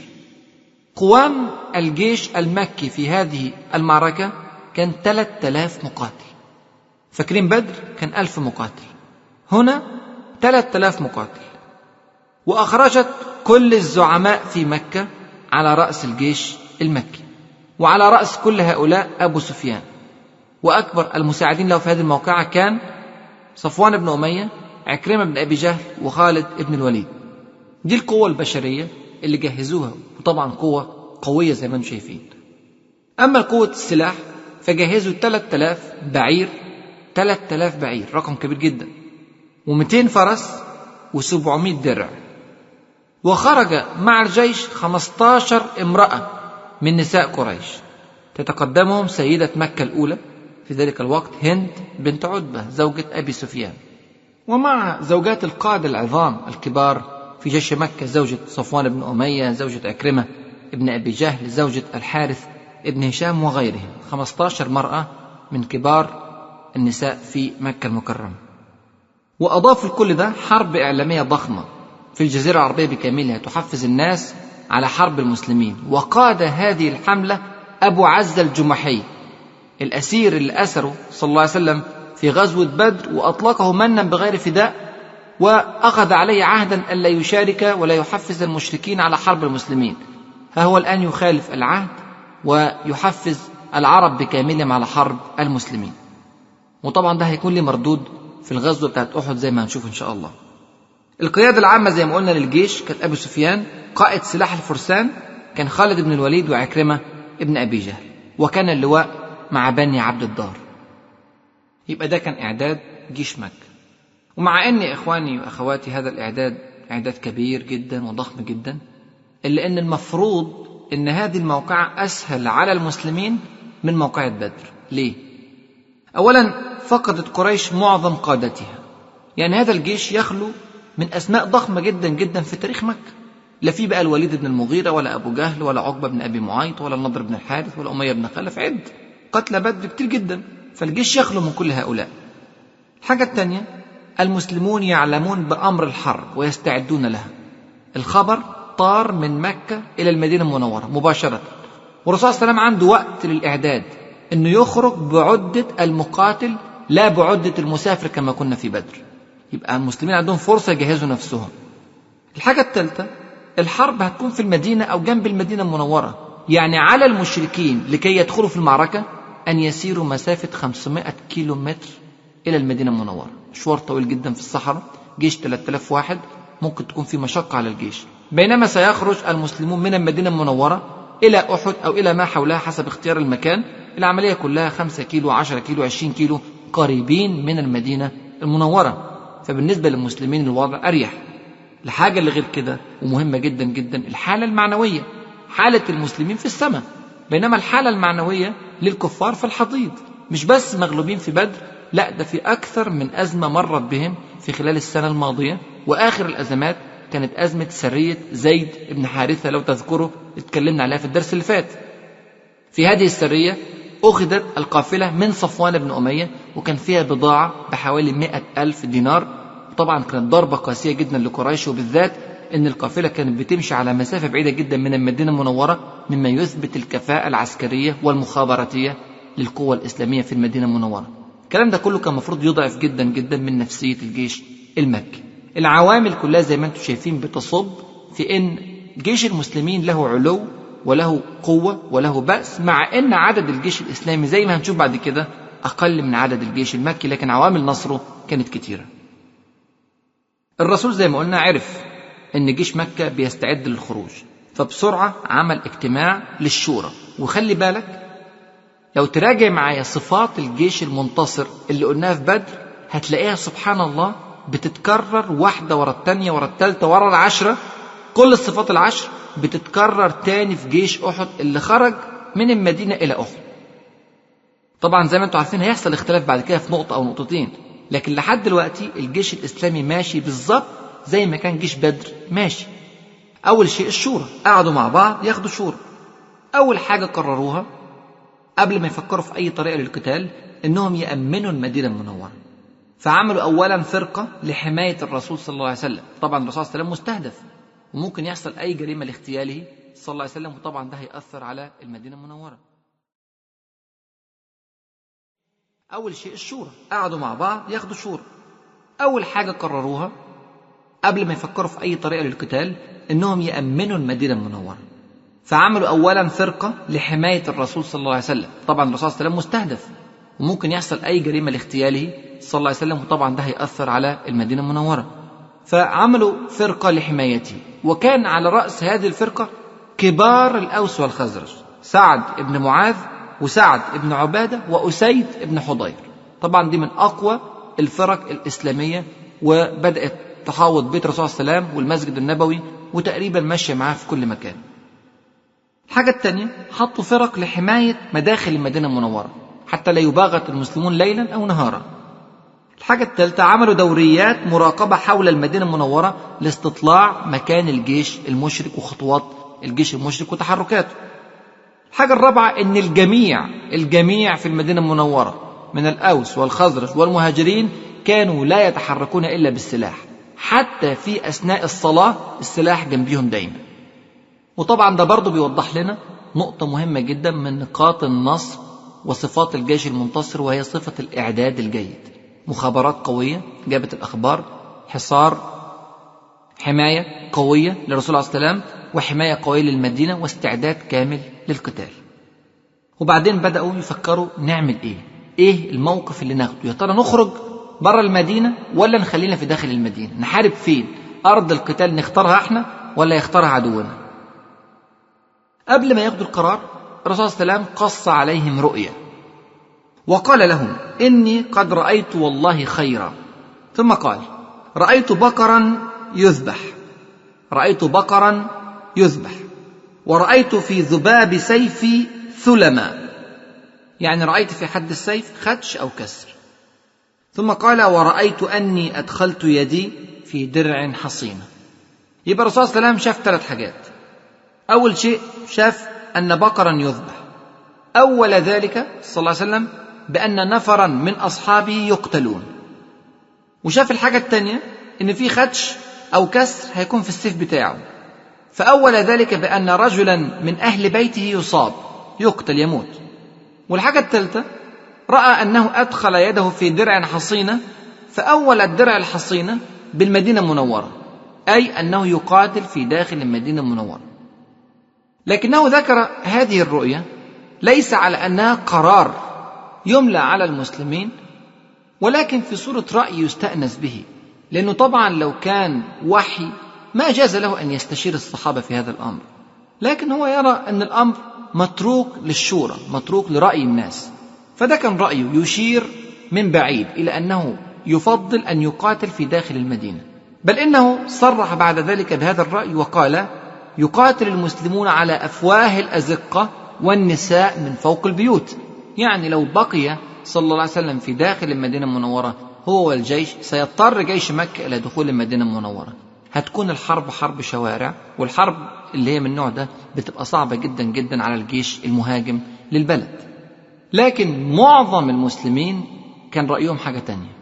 قوام الجيش المكي في هذه المعركة كان 3000 مقاتل فاكرين بدر كان ألف مقاتل هنا 3000 مقاتل وأخرجت كل الزعماء في مكة على رأس الجيش المكي وعلى رأس كل هؤلاء أبو سفيان وأكبر المساعدين له في هذه الموقعة كان صفوان بن أمية عكرمة بن أبي جهل وخالد بن الوليد دي القوة البشرية اللي جهزوها وطبعا قوة قوية زي ما انتم شايفين أما قوة السلاح فجهزوا 3000 بعير 3000 بعير رقم كبير جدا و200 فرس و700 درع وخرج مع الجيش 15 امرأة من نساء قريش تتقدمهم سيدة مكة الأولى في ذلك الوقت هند بنت عتبة زوجة أبي سفيان ومع زوجات القادة العظام الكبار في جيش مكة زوجة صفوان بن أمية زوجة أكرمة ابن أبي جهل زوجة الحارث ابن هشام وغيرهم 15 مرأة من كبار النساء في مكة المكرمة وأضافوا لكل ده حرب إعلامية ضخمة في الجزيرة العربية بكاملها تحفز الناس على حرب المسلمين وقاد هذه الحملة أبو عزة الجمحي الأسير اللي أسره صلى الله عليه وسلم في غزوة بدر وأطلقه منا بغير فداء وأخذ عليه عهدا ألا يشارك ولا يحفز المشركين على حرب المسلمين ها هو الآن يخالف العهد ويحفز العرب بكاملهم على حرب المسلمين وطبعا ده هيكون لي مردود في الغزوة بتاعت أحد زي ما هنشوف إن شاء الله القيادة العامة زي ما قلنا للجيش كانت أبو سفيان قائد سلاح الفرسان كان خالد بن الوليد وعكرمة ابن أبي جهل وكان اللواء مع بني عبد الدار يبقى ده كان إعداد جيش مكة ومع أن إخواني وأخواتي هذا الإعداد إعداد كبير جدا وضخم جدا إلا أن المفروض أن هذه الموقعة أسهل على المسلمين من موقعة بدر ليه؟ أولا فقدت قريش معظم قادتها يعني هذا الجيش يخلو من أسماء ضخمة جدا جدا في تاريخ مكة لا في بقى الوليد بن المغيرة ولا أبو جهل ولا عقبة بن أبي معيط ولا النضر بن الحارث ولا أمية بن خلف عد قتلى بدر كتير جدا فالجيش يخلو من كل هؤلاء الحاجة الثانية المسلمون يعلمون بأمر الحرب ويستعدون لها الخبر طار من مكة إلى المدينة المنورة مباشرة والرسول صلى الله عليه وسلم عنده وقت للإعداد أنه يخرج بعدة المقاتل لا بعدة المسافر كما كنا في بدر يبقى المسلمين عندهم فرصة يجهزوا نفسهم الحاجة الثالثة الحرب هتكون في المدينة أو جنب المدينة المنورة يعني على المشركين لكي يدخلوا في المعركة أن يسيروا مسافة 500 كيلو متر إلى المدينة المنورة مشوار طويل جدا في الصحراء جيش 3000 واحد ممكن تكون في مشقة على الجيش بينما سيخرج المسلمون من المدينة المنورة إلى أحد أو إلى ما حولها حسب اختيار المكان العملية كلها 5 كيلو 10 كيلو 20 كيلو قريبين من المدينة المنورة فبالنسبة للمسلمين الوضع أريح الحاجة اللي غير كده ومهمة جدا جدا الحالة المعنوية حالة المسلمين في السماء بينما الحالة المعنوية للكفار في الحضيض مش بس مغلوبين في بدر لا ده في أكثر من أزمة مرت بهم في خلال السنة الماضية وآخر الأزمات كانت أزمة سرية زيد بن حارثة لو تذكروا اتكلمنا عليها في الدرس اللي فات في هذه السرية أخذت القافلة من صفوان بن أمية وكان فيها بضاعة بحوالي مئة ألف دينار طبعا كانت ضربة قاسية جدا لقريش وبالذات أن القافلة كانت بتمشي على مسافة بعيدة جدا من المدينة المنورة مما يثبت الكفاءة العسكرية والمخابراتية للقوة الإسلامية في المدينة المنورة الكلام ده كله كان المفروض يضعف جدا جدا من نفسية الجيش المكي العوامل كلها زي ما انتم شايفين بتصب في ان جيش المسلمين له علو وله قوة وله بأس مع ان عدد الجيش الإسلامي زي ما هنشوف بعد كده أقل من عدد الجيش المكي لكن عوامل نصره كانت كتيرة الرسول زي ما قلنا عرف ان جيش مكة بيستعد للخروج فبسرعة عمل اجتماع للشورى وخلي بالك لو تراجع معايا صفات الجيش المنتصر اللي قلناها في بدر هتلاقيها سبحان الله بتتكرر واحدة ورا التانية ورا التالتة ورا العشرة كل الصفات العشر بتتكرر تاني في جيش أحد اللي خرج من المدينة إلى أحد طبعا زي ما انتم عارفين هيحصل اختلاف بعد كده في نقطة أو نقطتين لكن لحد دلوقتي الجيش الإسلامي ماشي بالظبط زي ما كان جيش بدر ماشي أول شيء الشورى قعدوا مع بعض ياخدوا شورى أول حاجة قرروها قبل ما يفكروا في أي طريقة للقتال إنهم يأمنوا المدينة المنورة فعملوا أولا فرقة لحماية الرسول صلى الله عليه وسلم طبعا الرسول صلى الله عليه وسلم مستهدف وممكن يحصل أي جريمة لاغتياله صلى الله عليه وسلم وطبعا ده هيأثر على المدينة المنورة أول شيء الشورى قعدوا مع بعض ياخدوا شورى أول حاجة قرروها قبل ما يفكروا في أي طريقة للقتال إنهم يأمنوا المدينة المنورة فعملوا أولا فرقة لحماية الرسول صلى الله عليه وسلم طبعا الرسول صلى الله عليه وسلم مستهدف وممكن يحصل أي جريمة لاغتياله صلى الله عليه وسلم وطبعا ده هيأثر على المدينة المنورة فعملوا فرقة لحمايته وكان على رأس هذه الفرقة كبار الأوس والخزرج سعد بن معاذ وسعد بن عبادة وأسيد بن حضير طبعا دي من أقوى الفرق الإسلامية وبدأت تحاوط بيت الرسول صلى الله عليه وسلم والمسجد النبوي وتقريبا ماشية معاه في كل مكان الحاجة الثانية حطوا فرق لحماية مداخل المدينة المنورة حتى لا يباغت المسلمون ليلا أو نهارا الحاجة الثالثة عملوا دوريات مراقبة حول المدينة المنورة لاستطلاع مكان الجيش المشرك وخطوات الجيش المشرك وتحركاته الحاجة الرابعة إن الجميع الجميع في المدينة المنورة من الأوس والخزرج والمهاجرين كانوا لا يتحركون إلا بالسلاح حتى في أثناء الصلاة السلاح جنبيهم دايما وطبعا ده برضه بيوضح لنا نقطة مهمة جدا من نقاط النصر وصفات الجيش المنتصر وهي صفة الإعداد الجيد مخابرات قوية جابت الأخبار حصار حماية قوية للرسول عليه السلام وحماية قوية للمدينة واستعداد كامل للقتال وبعدين بدأوا يفكروا نعمل إيه إيه الموقف اللي ناخده يا ترى نخرج بره المدينة ولا نخلينا في داخل المدينة نحارب فين أرض القتال نختارها احنا ولا يختارها عدونا قبل ما ياخدوا القرار الرسول صلى الله عليه وسلم قص عليهم رؤيا وقال لهم إني قد رأيت والله خيرا ثم قال رأيت بقرا يذبح رأيت بقرا يذبح ورأيت في ذباب سيفي ثلما يعني رأيت في حد السيف خدش أو كسر ثم قال ورأيت أني أدخلت يدي في درع حصينة يبقى الرسول صلى الله عليه وسلم شاف ثلاث حاجات أول شيء شاف أن بقرا يذبح أول ذلك صلى الله عليه وسلم بأن نفرا من أصحابه يقتلون وشاف الحاجة الثانية إن في خدش أو كسر هيكون في السيف بتاعه فأول ذلك بأن رجلا من أهل بيته يصاب يقتل يموت والحاجة الثالثة رأى أنه أدخل يده في درع حصينة فأول الدرع الحصينة بالمدينة المنورة أي أنه يقاتل في داخل المدينة المنورة لكنه ذكر هذه الرؤية ليس على أنها قرار يملى على المسلمين ولكن في صورة رأي يستأنس به لأنه طبعا لو كان وحي ما جاز له أن يستشير الصحابة في هذا الأمر لكن هو يرى أن الأمر متروك للشورى متروك لرأي الناس فده كان رأيه يشير من بعيد إلى أنه يفضل أن يقاتل في داخل المدينة بل إنه صرح بعد ذلك بهذا الرأي وقال يقاتل المسلمون على أفواه الأزقة والنساء من فوق البيوت يعني لو بقي صلى الله عليه وسلم في داخل المدينة المنورة هو والجيش سيضطر جيش مكة إلى دخول المدينة المنورة هتكون الحرب حرب شوارع والحرب اللي هي من النوع ده بتبقى صعبة جدا جدا على الجيش المهاجم للبلد لكن معظم المسلمين كان رأيهم حاجة تانية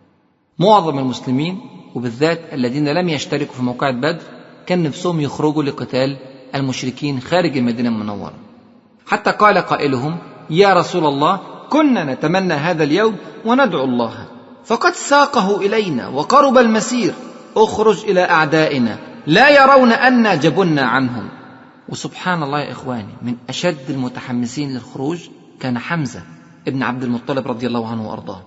معظم المسلمين وبالذات الذين لم يشتركوا في موقعة بدر كان نفسهم يخرجوا لقتال المشركين خارج المدينة المنورة حتى قال قائلهم يا رسول الله كنا نتمنى هذا اليوم وندعو الله فقد ساقه إلينا وقرب المسير اخرج إلى أعدائنا لا يرون أنا جبنا عنهم وسبحان الله يا إخواني من أشد المتحمسين للخروج كان حمزة ابن عبد المطلب رضي الله عنه وأرضاه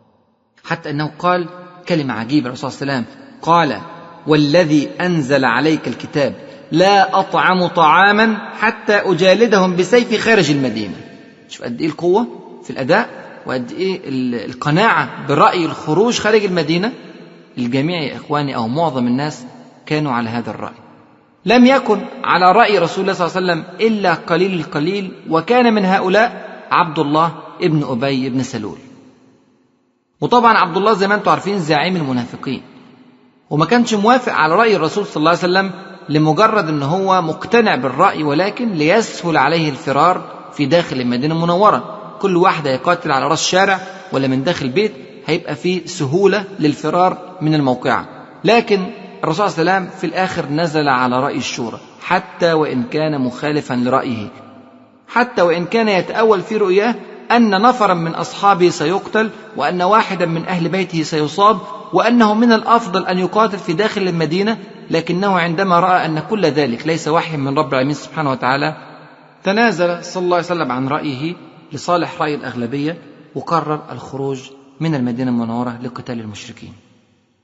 حتى أنه قال كلمة عجيبة الرسول صلى الله عليه وسلم قال والذي أنزل عليك الكتاب لا أطعم طعاما حتى أجالدهم بسيفي خارج المدينة شوف قد إيه القوة في الأداء وقد إيه القناعة برأي الخروج خارج المدينة الجميع يا إخواني أو معظم الناس كانوا على هذا الرأي لم يكن على رأي رسول الله صلى الله عليه وسلم إلا قليل القليل وكان من هؤلاء عبد الله ابن أبي بن سلول وطبعا عبد الله زي ما انتم عارفين زعيم المنافقين وما كانش موافق على رأي الرسول صلى الله عليه وسلم لمجرد ان هو مقتنع بالرأي ولكن ليسهل عليه الفرار في داخل المدينة المنورة كل واحد يقاتل على راس شارع ولا من داخل بيت هيبقى فيه سهولة للفرار من الموقعة لكن الرسول صلى الله عليه وسلم في الآخر نزل على رأي الشورى حتى وإن كان مخالفا لرأيه حتى وإن كان يتأول في رؤياه أن نفرا من أصحابه سيقتل وأن واحدا من أهل بيته سيصاب وأنه من الأفضل أن يقاتل في داخل المدينة لكنه عندما رأى أن كل ذلك ليس وحي من رب العالمين سبحانه وتعالى تنازل صلى الله عليه وسلم عن رأيه لصالح رأي الأغلبية وقرر الخروج من المدينة المنورة لقتال المشركين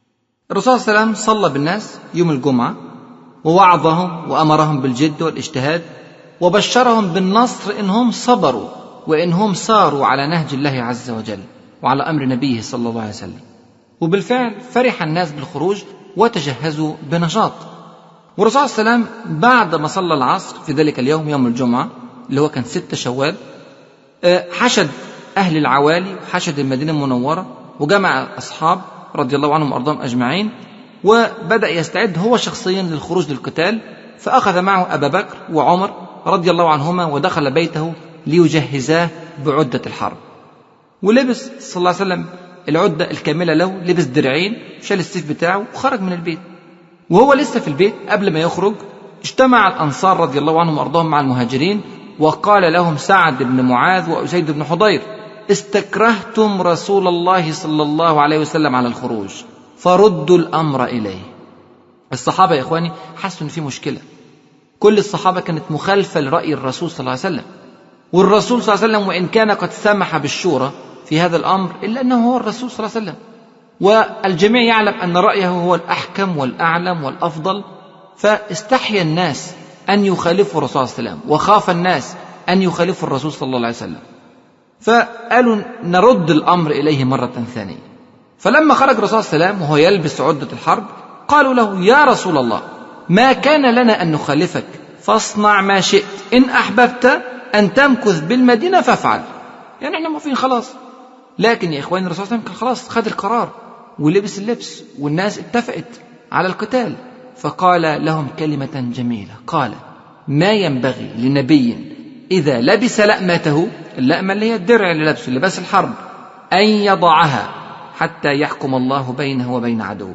الرسول صلى الله عليه وسلم صلى بالناس يوم الجمعة ووعظهم وأمرهم بالجد والاجتهاد وبشرهم بالنصر إنهم صبروا وإنهم صاروا على نهج الله عز وجل وعلى أمر نبيه صلى الله عليه وسلم وبالفعل فرح الناس بالخروج وتجهزوا بنشاط والرسول صلى الله عليه وسلم بعد ما صلى العصر في ذلك اليوم يوم الجمعة اللي هو كان ستة شوال آه، حشد أهل العوالي وحشد المدينة المنورة وجمع الأصحاب رضي الله عنهم وأرضاهم أجمعين وبدأ يستعد هو شخصيا للخروج للقتال فأخذ معه أبا بكر وعمر رضي الله عنهما ودخل بيته ليجهزاه بعدة الحرب ولبس صلى الله عليه وسلم العدة الكاملة له لبس درعين شال السيف بتاعه وخرج من البيت وهو لسه في البيت قبل ما يخرج اجتمع الأنصار رضي الله عنهم وأرضاهم مع المهاجرين وقال لهم سعد بن معاذ وأسيد بن حضير استكرهتم رسول الله صلى الله عليه وسلم على الخروج فردوا الأمر إليه الصحابة يا إخواني حسوا إن في مشكلة كل الصحابة كانت مخالفة لرأي الرسول صلى الله عليه وسلم والرسول صلى الله عليه وسلم وإن كان قد سمح بالشورى في هذا الأمر إلا أنه هو الرسول صلى الله عليه وسلم والجميع يعلم أن رأيه هو الأحكم والأعلم والأفضل فاستحيا الناس أن يخالفوا الرسول صلى الله عليه وسلم وخاف الناس أن يخالفوا الرسول صلى الله عليه وسلم فقالوا نرد الأمر إليه مرة ثانية فلما خرج الرسول صلى الله عليه وسلم وهو يلبس عدة الحرب قالوا له يا رسول الله ما كان لنا أن نخالفك فاصنع ما شئت إن أحببت أن تمكث بالمدينة فافعل يعني احنا موافقين خلاص لكن يا إخواني الرسول صلى الله عليه وسلم كان خلاص خد القرار ولبس اللبس والناس اتفقت على القتال فقال لهم كلمة جميلة قال ما ينبغي لنبي إذا لبس لأمته اللأمة اللي هي الدرع اللي لابسه لباس الحرب أن يضعها حتى يحكم الله بينه وبين عدوه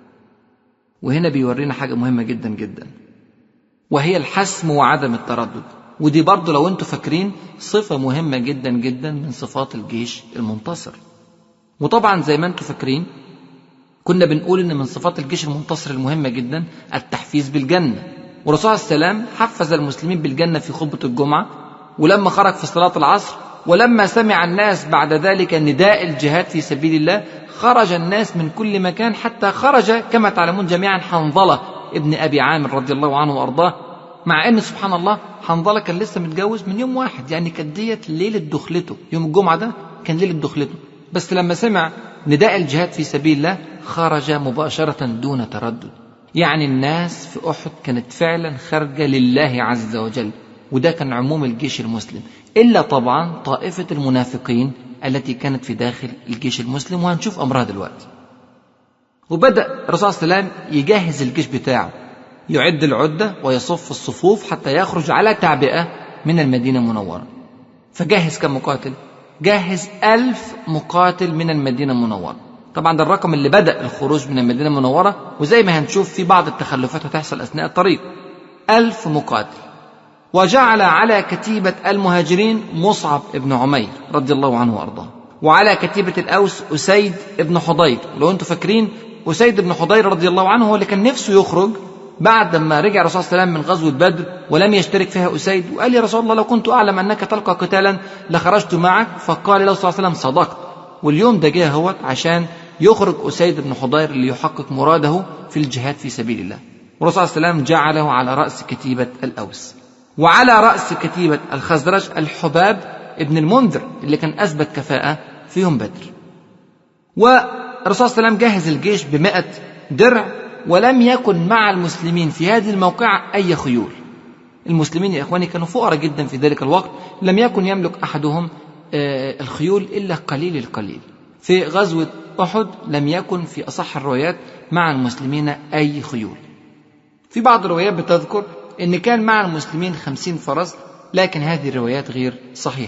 وهنا بيورينا حاجة مهمة جدا جدا وهي الحسم وعدم التردد ودي برضه لو انتوا فاكرين صفة مهمة جدا جدا من صفات الجيش المنتصر وطبعا زي ما انتوا فاكرين كنا بنقول ان من صفات الجيش المنتصر المهمة جدا التحفيز بالجنة والرسول عليه السلام حفز المسلمين بالجنة في خطبة الجمعة ولما خرج في صلاة العصر ولما سمع الناس بعد ذلك نداء الجهاد في سبيل الله خرج الناس من كل مكان حتى خرج كما تعلمون جميعا حنظلة ابن أبي عامر رضي الله عنه وأرضاه مع أن سبحان الله حنظلة كان لسه متجوز من يوم واحد يعني كانت ديت ليلة دخلته يوم الجمعة ده كان ليلة دخلته بس لما سمع نداء الجهاد في سبيل الله خرج مباشرة دون تردد يعني الناس في أحد كانت فعلا خارجة لله عز وجل وده كان عموم الجيش المسلم إلا طبعا طائفة المنافقين التي كانت في داخل الجيش المسلم وهنشوف أمرها دلوقتي وبدأ الرسول صلى الله عليه وسلم يجهز الجيش بتاعه يعد العدة ويصف الصفوف حتى يخرج على تعبئة من المدينة المنورة فجهز كم مقاتل؟ جهز ألف مقاتل من المدينة المنورة طبعا ده الرقم اللي بدأ الخروج من المدينة المنورة وزي ما هنشوف في بعض التخلفات هتحصل أثناء الطريق ألف مقاتل وجعل على كتيبة المهاجرين مصعب بن عمير رضي الله عنه وأرضاه وعلى كتيبة الأوس أسيد بن حضير لو أنتم فاكرين أسيد بن حضير رضي الله عنه هو اللي كان نفسه يخرج بعد ما رجع الرسول صلى الله عليه وسلم من غزوة بدر ولم يشترك فيها أسيد وقال يا رسول الله لو كنت أعلم أنك تلقى قتالا لخرجت معك فقال له صلى الله عليه وسلم صدقت واليوم ده جه هو عشان يخرج أسيد بن حضير ليحقق مراده في الجهاد في سبيل الله والرسول صلى الله عليه وسلم جعله على رأس كتيبة الأوس وعلى رأس كتيبة الخزرج الحباب ابن المنذر اللي كان أثبت كفاءة في يوم بدر والرسول صلى الله عليه وسلم جهز الجيش بمئة درع ولم يكن مع المسلمين في هذه الموقعة أي خيول المسلمين يا إخواني كانوا فقراء جدا في ذلك الوقت لم يكن يملك أحدهم الخيول إلا قليل القليل في غزوة أحد لم يكن في أصح الروايات مع المسلمين أي خيول في بعض الروايات بتذكر أن كان مع المسلمين خمسين فرس لكن هذه الروايات غير صحيحة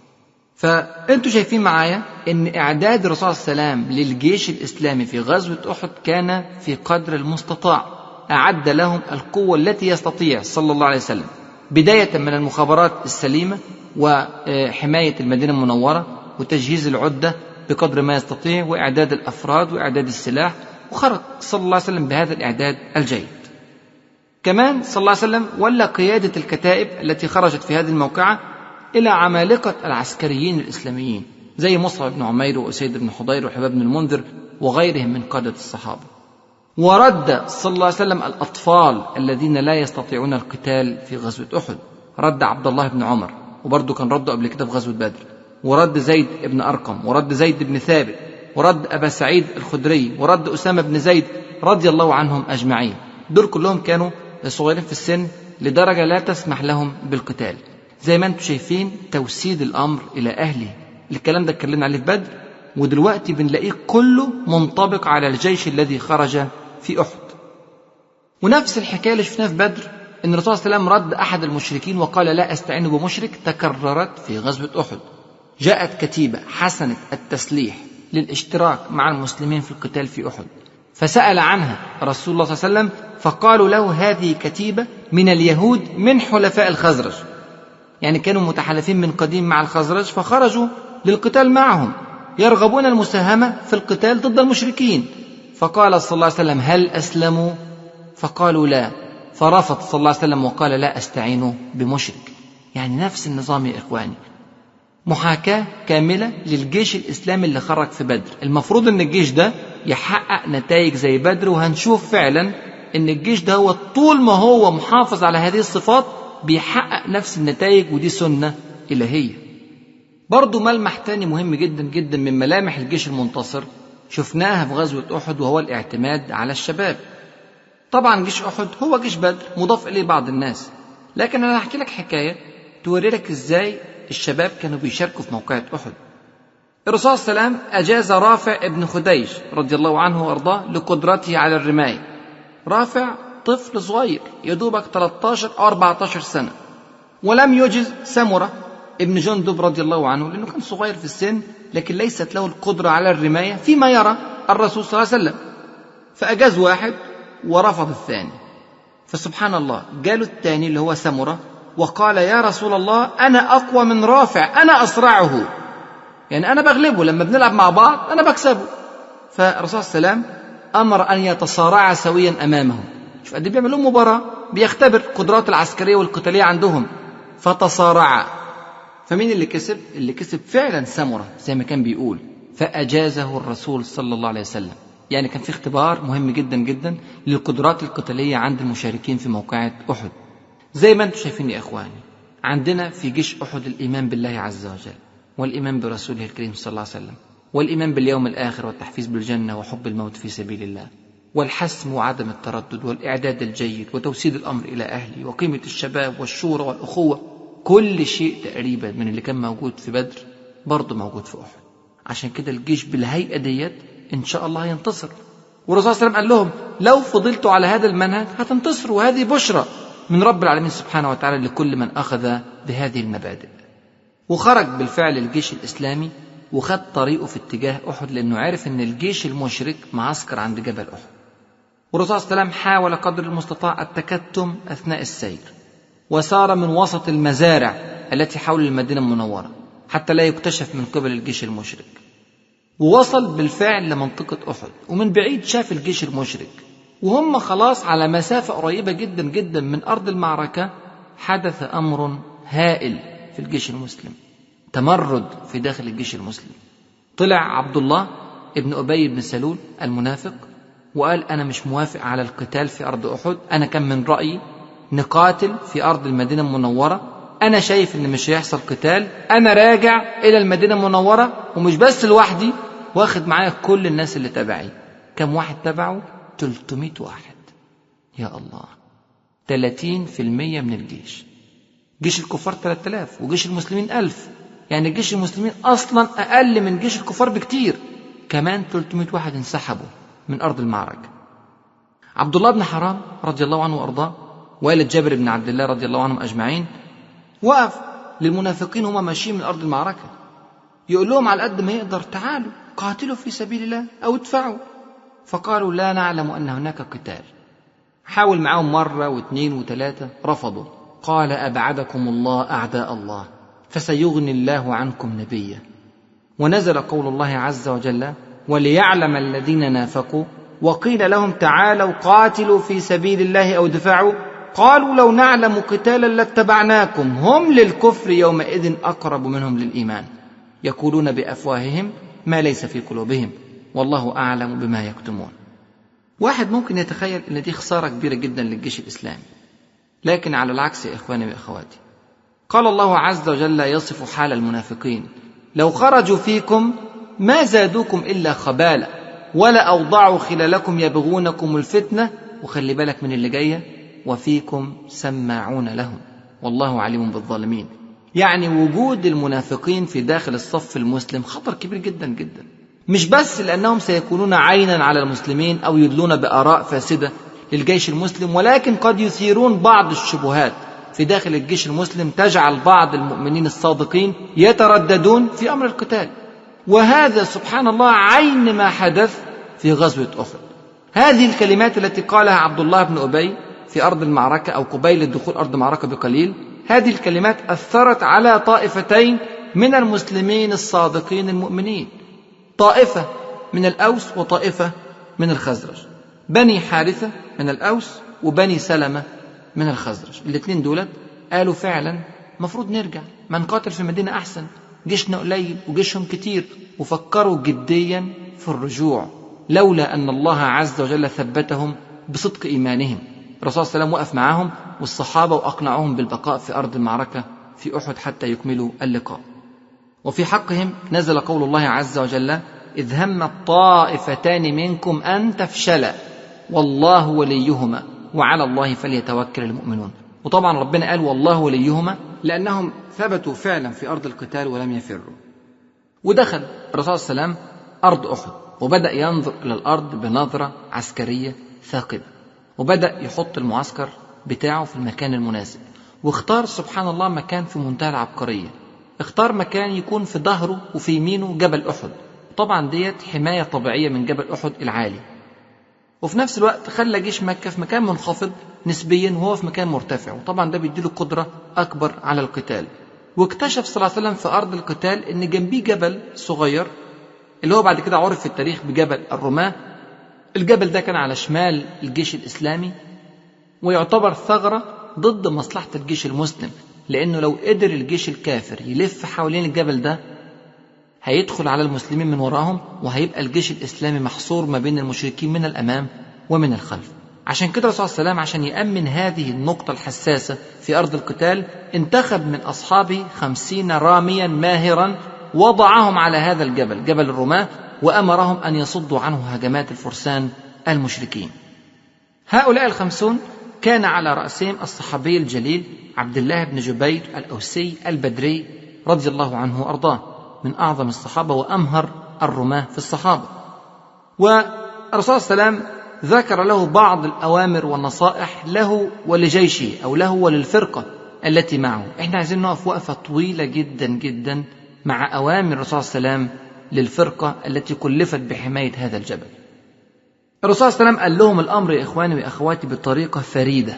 فأنتوا شايفين معايا أن إعداد الرسول صلى الله عليه وسلم للجيش الإسلامي في غزوة أحد كان في قدر المستطاع أعد لهم القوة التي يستطيع صلى الله عليه وسلم بداية من المخابرات السليمة وحماية المدينة المنورة وتجهيز العدة بقدر ما يستطيع وإعداد الأفراد وإعداد السلاح وخرج صلى الله عليه وسلم بهذا الإعداد الجيد كمان صلى الله عليه وسلم ولى قيادة الكتائب التي خرجت في هذه الموقعة إلى عمالقة العسكريين الإسلاميين زي مصعب بن عمير وأسيد بن حضير وحباب بن المنذر وغيرهم من قادة الصحابة ورد صلى الله عليه وسلم الأطفال الذين لا يستطيعون القتال في غزوة أحد رد عبد الله بن عمر وبرضه كان رده قبل كده في غزوة بدر ورد زيد بن أرقم ورد زيد بن ثابت ورد أبا سعيد الخدري ورد أسامة بن زيد رضي الله عنهم أجمعين دول كلهم كانوا صغيرين في السن لدرجة لا تسمح لهم بالقتال زي ما انتم شايفين توسيد الأمر إلى أهله الكلام ده اتكلمنا عليه في بدر ودلوقتي بنلاقيه كله منطبق على الجيش الذي خرج في أحد ونفس الحكاية اللي شفناها في بدر أن الرسول صلى الله عليه وسلم رد أحد المشركين وقال لا أستعين بمشرك تكررت في غزوة أحد جاءت كتيبة حسنة التسليح للاشتراك مع المسلمين في القتال في أحد فسأل عنها رسول الله صلى الله عليه وسلم فقالوا له هذه كتيبة من اليهود من حلفاء الخزرج يعني كانوا متحالفين من قديم مع الخزرج فخرجوا للقتال معهم يرغبون المساهمة في القتال ضد المشركين فقال صلى الله عليه وسلم هل أسلموا فقالوا لا فرفض صلى الله عليه وسلم وقال لا أستعين بمشرك يعني نفس النظام يا إخواني محاكاة كاملة للجيش الإسلامي اللي خرج في بدر المفروض أن الجيش ده يحقق نتائج زي بدر وهنشوف فعلا أن الجيش ده هو طول ما هو محافظ على هذه الصفات بيحقق نفس النتائج ودي سنة إلهية برضه ملمح تاني مهم جدا جدا من ملامح الجيش المنتصر شفناها في غزوة أحد وهو الاعتماد على الشباب طبعا جيش أحد هو جيش بدر مضاف إليه بعض الناس لكن أنا هحكي لك حكاية توري لك إزاي الشباب كانوا بيشاركوا في موقعة أحد الرسول صلى الله عليه وسلم أجاز رافع ابن خديش رضي الله عنه وأرضاه لقدرته على الرماية رافع طفل صغير يدوبك 13 أو 14 سنة ولم يجز سمرة ابن جندب رضي الله عنه لأنه كان صغير في السن لكن ليست له القدرة على الرماية فيما يرى الرسول صلى الله عليه وسلم فأجاز واحد ورفض الثاني فسبحان الله جاله الثاني اللي هو سمرة وقال يا رسول الله أنا أقوى من رافع أنا أسرعه يعني أنا بغلبه لما بنلعب مع بعض أنا بكسبه فالرسول صلى الله عليه وسلم أمر أن يتصارعا سويا أمامه شوف قد بيعمل لهم مباراة بيختبر القدرات العسكرية والقتالية عندهم فتصارعا فمين اللي كسب؟ اللي كسب فعلا سمرة زي ما كان بيقول فأجازه الرسول صلى الله عليه وسلم يعني كان في اختبار مهم جدا جدا للقدرات القتالية عند المشاركين في موقعة أحد زي ما انتم شايفين يا إخواني عندنا في جيش أحد الإيمان بالله عز وجل والإيمان برسوله الكريم صلى الله عليه وسلم والإيمان باليوم الآخر والتحفيز بالجنة وحب الموت في سبيل الله والحسم وعدم التردد والإعداد الجيد وتوسيد الأمر إلى أهله وقيمة الشباب والشورى والأخوة كل شيء تقريبا من اللي كان موجود في بدر برضه موجود في أحد عشان كده الجيش بالهيئة ديت إن شاء الله هينتصر والرسول صلى الله عليه وسلم قال لهم لو فضلتوا على هذا المنهج هتنتصروا وهذه بشرى من رب العالمين سبحانه وتعالى لكل من أخذ بهذه المبادئ وخرج بالفعل الجيش الإسلامي وخد طريقه في اتجاه أحد لأنه عارف أن الجيش المشرك معسكر عند جبل أحد والرسول صلى الله عليه وسلم حاول قدر المستطاع التكتم أثناء السير وسار من وسط المزارع التي حول المدينة المنورة حتى لا يكتشف من قبل الجيش المشرك ووصل بالفعل لمنطقة أحد ومن بعيد شاف الجيش المشرك وهم خلاص على مسافة قريبة جدا جدا من أرض المعركة حدث أمر هائل في الجيش المسلم تمرد في داخل الجيش المسلم طلع عبد الله ابن أبي بن سلول المنافق وقال أنا مش موافق على القتال في أرض أحد أنا كان من رأيي نقاتل في أرض المدينة المنورة أنا شايف إن مش هيحصل قتال أنا راجع إلى المدينة المنورة ومش بس لوحدي واخد معايا كل الناس اللي تبعي كم واحد تبعه 300 واحد يا الله 30% من الجيش جيش الكفار 3000 وجيش المسلمين 1000 يعني جيش المسلمين أصلا أقل من جيش الكفار بكتير كمان 300 واحد انسحبوا من أرض المعركة عبد الله بن حرام رضي الله عنه وأرضاه والد جابر بن عبد الله رضي الله عنهم أجمعين وقف للمنافقين هم ماشيين من أرض المعركة يقول لهم على قد ما يقدر تعالوا قاتلوا في سبيل الله أو ادفعوا فقالوا لا نعلم أن هناك قتال حاول معهم مرة واثنين وثلاثة رفضوا قال أبعدكم الله أعداء الله فسيغني الله عنكم نبيه ونزل قول الله عز وجل وليعلم الذين نافقوا وقيل لهم تعالوا قاتلوا في سبيل الله أو دفعوا قالوا لو نعلم قتالا لاتبعناكم هم للكفر يومئذ أقرب منهم للإيمان يقولون بأفواههم ما ليس في قلوبهم والله أعلم بما يكتمون واحد ممكن يتخيل ان دي خساره كبيره جدا للجيش الاسلامي لكن على العكس يا اخواني واخواتي قال الله عز وجل يصف حال المنافقين لو خرجوا فيكم ما زادوكم الا خبالا ولا اوضعوا خلالكم يبغونكم الفتنه وخلي بالك من اللي جايه وفيكم سماعون لهم والله عليم بالظالمين يعني وجود المنافقين في داخل الصف المسلم خطر كبير جدا جدا مش بس لانهم سيكونون عينا على المسلمين او يدلون باراء فاسده للجيش المسلم ولكن قد يثيرون بعض الشبهات في داخل الجيش المسلم تجعل بعض المؤمنين الصادقين يترددون في امر القتال وهذا سبحان الله عين ما حدث في غزوه احد هذه الكلمات التي قالها عبد الله بن ابي في ارض المعركه او قبيل الدخول ارض المعركه بقليل هذه الكلمات اثرت على طائفتين من المسلمين الصادقين المؤمنين طائفه من الاوس وطائفه من الخزرج بني حارثه من الاوس وبني سلمه من الخزرج الاثنين دولت قالوا فعلا مفروض نرجع ما نقاتل في المدينه احسن جيشنا قليل وجيشهم كتير وفكروا جديا في الرجوع لولا ان الله عز وجل ثبتهم بصدق ايمانهم الرسول صلى الله عليه وسلم وقف معهم والصحابه واقنعهم بالبقاء في ارض المعركه في احد حتى يكملوا اللقاء وفي حقهم نزل قول الله عز وجل اذ همت طائفتان منكم ان تفشلا والله وليهما وعلى الله فليتوكل المؤمنون وطبعا ربنا قال والله وليهما لانهم ثبتوا فعلا في ارض القتال ولم يفروا ودخل الرسول صلى الله عليه وسلم ارض احد وبدا ينظر الى الارض بنظره عسكريه ثاقبه وبدا يحط المعسكر بتاعه في المكان المناسب واختار سبحان الله مكان في منتهى العبقريه اختار مكان يكون في ظهره وفي يمينه جبل احد طبعا ديت حمايه طبيعيه من جبل احد العالي وفي نفس الوقت خلى جيش مكة في مكان منخفض نسبيا وهو في مكان مرتفع وطبعا ده بيديله قدرة أكبر على القتال واكتشف صلى الله عليه وسلم في أرض القتال إن جنبيه جبل صغير اللي هو بعد كده عرف في التاريخ بجبل الرماة الجبل ده كان على شمال الجيش الإسلامي ويعتبر ثغرة ضد مصلحة الجيش المسلم لأنه لو قدر الجيش الكافر يلف حوالين الجبل ده هيدخل على المسلمين من وراهم وهيبقى الجيش الإسلامي محصور ما بين المشركين من الأمام ومن الخلف عشان كده الرسول صلى الله عليه وسلم عشان يأمن هذه النقطة الحساسة في أرض القتال انتخب من أصحابه خمسين راميا ماهرا وضعهم على هذا الجبل جبل الرماة وأمرهم أن يصدوا عنه هجمات الفرسان المشركين هؤلاء الخمسون كان على رأسهم الصحابي الجليل عبد الله بن جبير الأوسي البدري رضي الله عنه وأرضاه من أعظم الصحابة وأمهر الرماة في الصحابة والرسول صلى الله عليه وسلم ذكر له بعض الأوامر والنصائح له ولجيشه أو له وللفرقة التي معه احنا عايزين نقف وقفة طويلة جدا جدا مع أوامر الرسول صلى الله عليه وسلم للفرقة التي كلفت بحماية هذا الجبل الرسول صلى الله عليه وسلم قال لهم الأمر يا إخواني وأخواتي بطريقة فريدة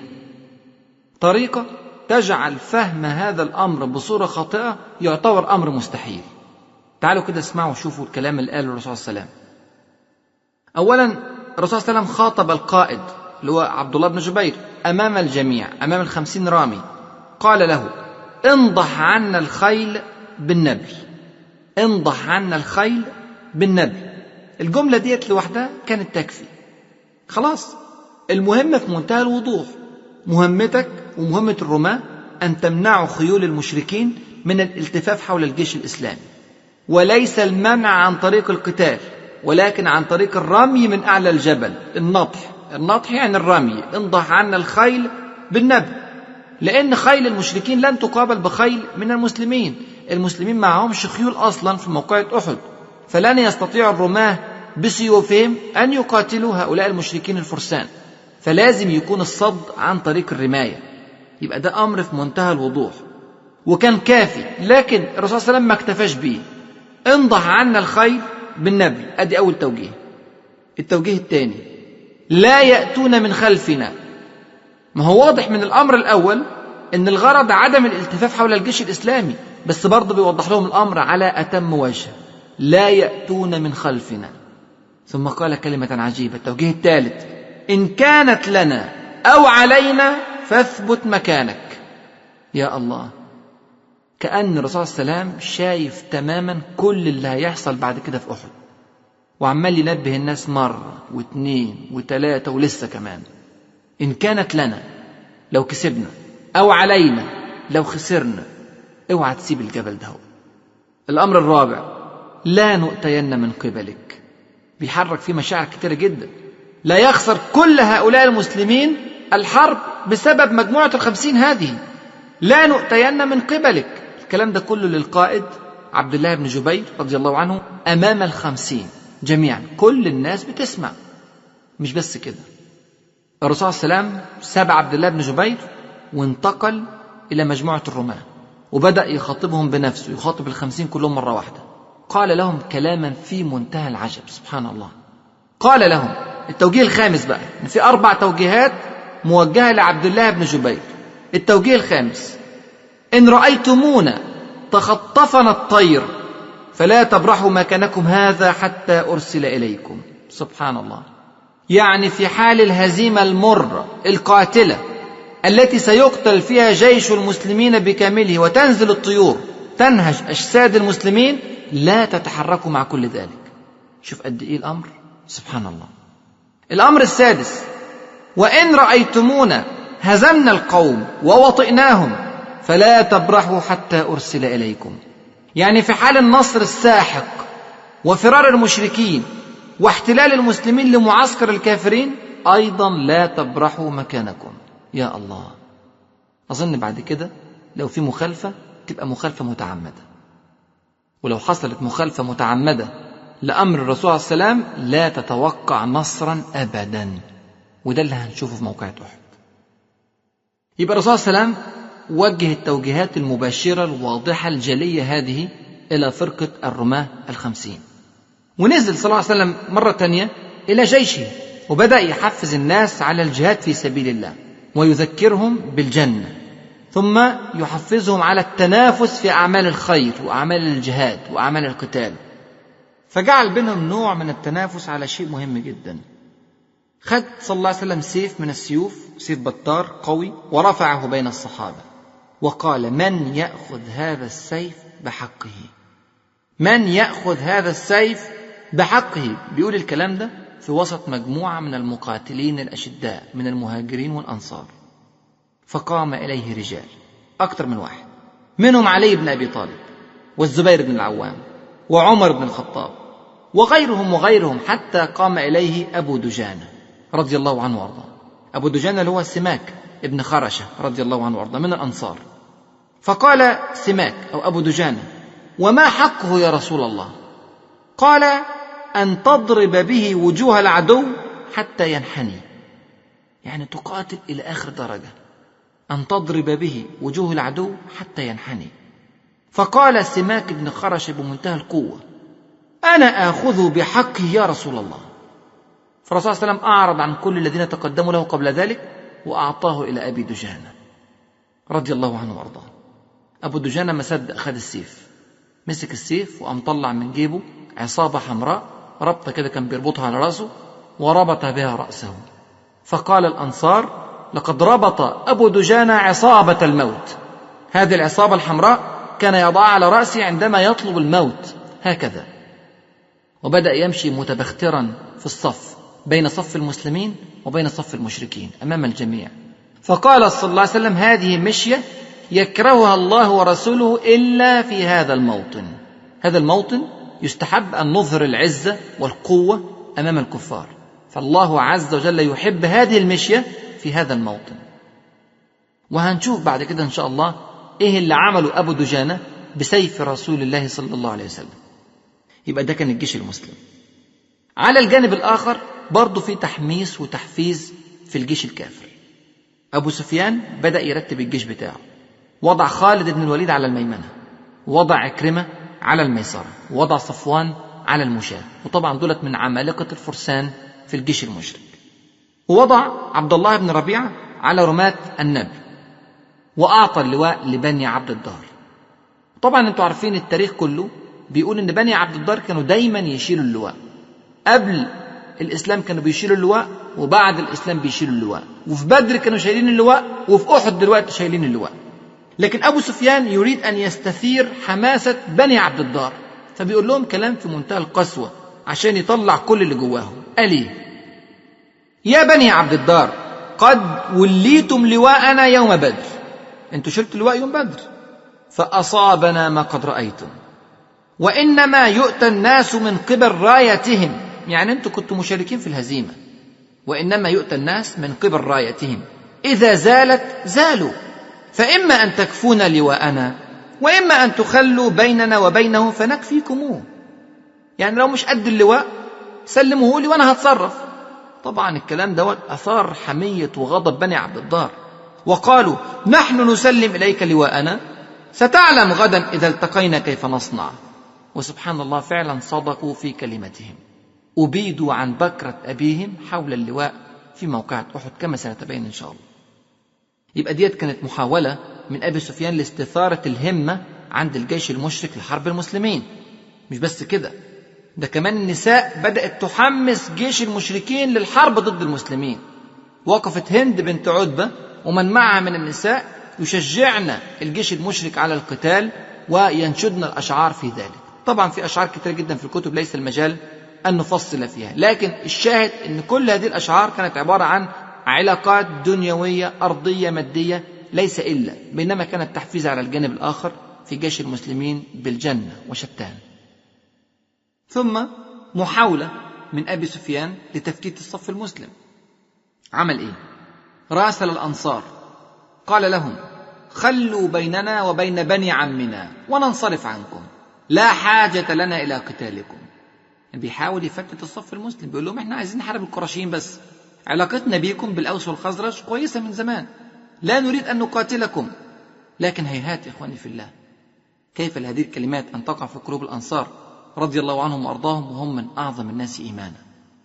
طريقة تجعل فهم هذا الأمر بصورة خاطئة يعتبر أمر مستحيل تعالوا كده اسمعوا وشوفوا الكلام اللي قاله الرسول صلى الله عليه وسلم أولا الرسول صلى الله عليه وسلم خاطب القائد اللي هو عبد الله بن جبير أمام الجميع أمام الخمسين رامي قال له انضح عنا الخيل بالنبل انضح عنا الخيل بالنبل الجملة ديت لوحدها كانت تكفي خلاص المهمة في منتهى الوضوح مهمتك ومهمة الرماة أن تمنعوا خيول المشركين من الالتفاف حول الجيش الإسلامي وليس المنع عن طريق القتال ولكن عن طريق الرمي من أعلى الجبل النطح النطح يعني الرمي انضح عنا الخيل بالنبل لأن خيل المشركين لن تقابل بخيل من المسلمين المسلمين معهمش خيول أصلا في موقعة أحد فلن يستطيع الرماة بسيوفهم أن يقاتلوا هؤلاء المشركين الفرسان فلازم يكون الصد عن طريق الرماية يبقى ده أمر في منتهى الوضوح وكان كافي لكن الرسول صلى الله عليه وسلم ما اكتفاش بيه انضح عنا الخيل بالنبل ادي اول توجيه التوجيه الثاني لا ياتون من خلفنا ما هو واضح من الامر الاول ان الغرض عدم الالتفاف حول الجيش الاسلامي بس برضه بيوضح لهم الامر على اتم وجه لا ياتون من خلفنا ثم قال كلمه عجيبه التوجيه الثالث ان كانت لنا او علينا فاثبت مكانك يا الله كأن الرسول صلى الله عليه وسلم شايف تماما كل اللي هيحصل بعد كده في أحد وعمال ينبه الناس مرة واثنين وثلاثة ولسه كمان إن كانت لنا لو كسبنا أو علينا لو خسرنا اوعى تسيب الجبل ده الأمر الرابع لا نؤتين من قبلك بيحرك فيه مشاعر كتيرة جدا لا يخسر كل هؤلاء المسلمين الحرب بسبب مجموعة الخمسين هذه لا نؤتين من قبلك الكلام ده كله للقائد عبد الله بن جبير رضي الله عنه أمام الخمسين جميعا كل الناس بتسمع مش بس كده الرسول صلى الله عليه وسلم ساب عبد الله بن جبير وانتقل إلى مجموعة الرماة وبدأ يخاطبهم بنفسه يخاطب الخمسين كلهم مرة واحدة قال لهم كلاما في منتهى العجب سبحان الله قال لهم التوجيه الخامس بقى إن في أربع توجيهات موجهة لعبد الله بن جبير التوجيه الخامس إن رأيتمونا تخطفنا الطير فلا تبرحوا مكانكم هذا حتى أرسل إليكم سبحان الله يعني في حال الهزيمة المرة القاتلة التي سيقتل فيها جيش المسلمين بكامله وتنزل الطيور تنهش أجساد المسلمين لا تتحركوا مع كل ذلك شوف قد إيه الأمر سبحان الله الأمر السادس وإن رأيتمونا هزمنا القوم ووطئناهم فلا تبرحوا حتى أرسل إليكم يعني في حال النصر الساحق وفرار المشركين واحتلال المسلمين لمعسكر الكافرين أيضا لا تبرحوا مكانكم يا الله أظن بعد كده لو في مخالفة تبقى مخالفة متعمدة ولو حصلت مخالفة متعمدة لأمر الرسول صلى الله عليه وسلم لا تتوقع نصرا أبدا وده اللي هنشوفه في موقعة أحد يبقى الرسول صلى الله عليه وسلم وجه التوجيهات المباشرة الواضحة الجلية هذه إلى فرقة الرماة الخمسين ونزل صلى الله عليه وسلم مرة تانية إلى جيشه وبدأ يحفز الناس على الجهاد في سبيل الله ويذكرهم بالجنة ثم يحفزهم على التنافس في أعمال الخير وأعمال الجهاد وأعمال القتال فجعل بينهم نوع من التنافس على شيء مهم جدا خد صلى الله عليه وسلم سيف من السيوف سيف بطار قوي ورفعه بين الصحابة وقال من يأخذ هذا السيف بحقه من يأخذ هذا السيف بحقه بيقول الكلام ده في وسط مجموعة من المقاتلين الأشداء من المهاجرين والأنصار فقام إليه رجال أكثر من واحد منهم علي بن أبي طالب والزبير بن العوام وعمر بن الخطاب وغيرهم وغيرهم حتى قام إليه أبو دجانة رضي الله عنه وارضاه أبو دجانة اللي هو سماك ابن خرشة رضي الله عنه وارضاه من الأنصار فقال سماك أو أبو دجانة وما حقه يا رسول الله قال أن تضرب به وجوه العدو حتى ينحني يعني تقاتل إلى آخر درجة أن تضرب به وجوه العدو حتى ينحني فقال سماك بن خرش بمنتهى القوة أنا آخذ بحقه يا رسول الله فالرسول صلى الله عليه وسلم أعرض عن كل الذين تقدموا له قبل ذلك وأعطاه إلى أبي دجانة رضي الله عنه وأرضاه أبو دجانة ما صدق أخذ السيف مسك السيف وقام طلع من جيبه عصابة حمراء ربطة كده كان بيربطها على رأسه وربط بها رأسه فقال الأنصار لقد ربط أبو دجانة عصابة الموت هذه العصابة الحمراء كان يضعها على رأسه عندما يطلب الموت هكذا وبدأ يمشي متبخترا في الصف بين صف المسلمين وبين صف المشركين أمام الجميع فقال صلى الله عليه وسلم هذه مشية يكرهها الله ورسوله إلا في هذا الموطن هذا الموطن يستحب أن نظهر العزة والقوة أمام الكفار فالله عز وجل يحب هذه المشية في هذا الموطن وهنشوف بعد كده إن شاء الله إيه اللي عمله أبو دجانة بسيف رسول الله صلى الله عليه وسلم يبقى ده كان الجيش المسلم على الجانب الآخر برضه في تحميس وتحفيز في الجيش الكافر أبو سفيان بدأ يرتب الجيش بتاعه وضع خالد بن الوليد على الميمنة وضع عكرمة على الميسرة ووضع صفوان على المشاة وطبعا دولت من عمالقة الفرسان في الجيش المشرك ووضع عبد الله بن ربيعة على رماة النبي وأعطى اللواء لبني عبد الدار طبعا انتوا عارفين التاريخ كله بيقول ان بني عبد الدار كانوا دايما يشيلوا اللواء قبل الاسلام كانوا بيشيلوا اللواء وبعد الاسلام بيشيلوا اللواء وفي بدر كانوا شايلين اللواء وفي احد دلوقتي شايلين اللواء لكن ابو سفيان يريد ان يستثير حماسه بني عبد الدار فبيقول لهم كلام في منتهى القسوه عشان يطلع كل اللي جواهم قال ايه يا بني عبد الدار قد وليتم لواءنا يوم بدر انتوا شلتوا لواء يوم بدر فأصابنا ما قد رأيتم وإنما يؤتى الناس من قبل رايتهم يعني أنتم كنتم مشاركين في الهزيمة وإنما يؤتى الناس من قبل رايتهم إذا زالت زالوا فإما أن تكفون لواءنا وإما أن تخلوا بيننا وبينه فنكفيكموه يعني لو مش قد اللواء سلموه لي وأنا هتصرف طبعا الكلام دوت أثار حمية وغضب بني عبد الدار وقالوا نحن نسلم إليك لواءنا ستعلم غدا إذا التقينا كيف نصنع وسبحان الله فعلا صدقوا في كلمتهم أبيدوا عن بكرة أبيهم حول اللواء في موقعة أحد كما سنتبين إن شاء الله يبقى ديت كانت محاولة من أبي سفيان لاستثارة الهمة عند الجيش المشرك لحرب المسلمين مش بس كده ده كمان النساء بدأت تحمس جيش المشركين للحرب ضد المسلمين وقفت هند بنت عتبة ومن معها من النساء يشجعن الجيش المشرك على القتال وينشدن الأشعار في ذلك طبعا في أشعار كتير جدا في الكتب ليس المجال أن نفصل فيها لكن الشاهد أن كل هذه الأشعار كانت عبارة عن علاقات دنيوية أرضية مادية ليس إلا بينما كانت تحفيز على الجانب الآخر في جيش المسلمين بالجنة وشتان ثم محاولة من أبي سفيان لتفتيت الصف المسلم عمل إيه؟ راسل الأنصار قال لهم خلوا بيننا وبين بني عمنا وننصرف عنكم لا حاجة لنا إلى قتالكم بيحاول يفتت الصف المسلم بيقول لهم احنا عايزين نحارب القرشيين بس علاقتنا بيكم بالأوس والخزرج كويسة من زمان لا نريد أن نقاتلكم لكن هيهات إخواني في الله كيف لهذه الكلمات أن تقع في قلوب الأنصار رضي الله عنهم وأرضاهم وهم من أعظم الناس إيمانا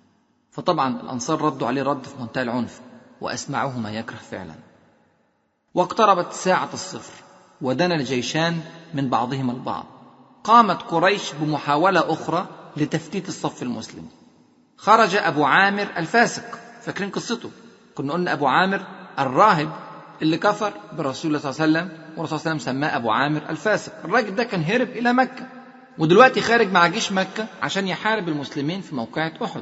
فطبعا الأنصار ردوا عليه رد في منتهى العنف وأسمعوه ما يكره فعلا واقتربت ساعة الصفر ودنا الجيشان من بعضهما البعض قامت قريش بمحاولة أخرى لتفتيت الصف المسلم خرج أبو عامر الفاسق فاكرين قصته كنا قلنا أبو عامر الراهب اللي كفر برسول الله صلى الله عليه وسلم والرسول صلى الله عليه وسلم سماه أبو عامر الفاسق الراجل ده كان هرب إلى مكة ودلوقتي خارج مع جيش مكة عشان يحارب المسلمين في موقعة أحد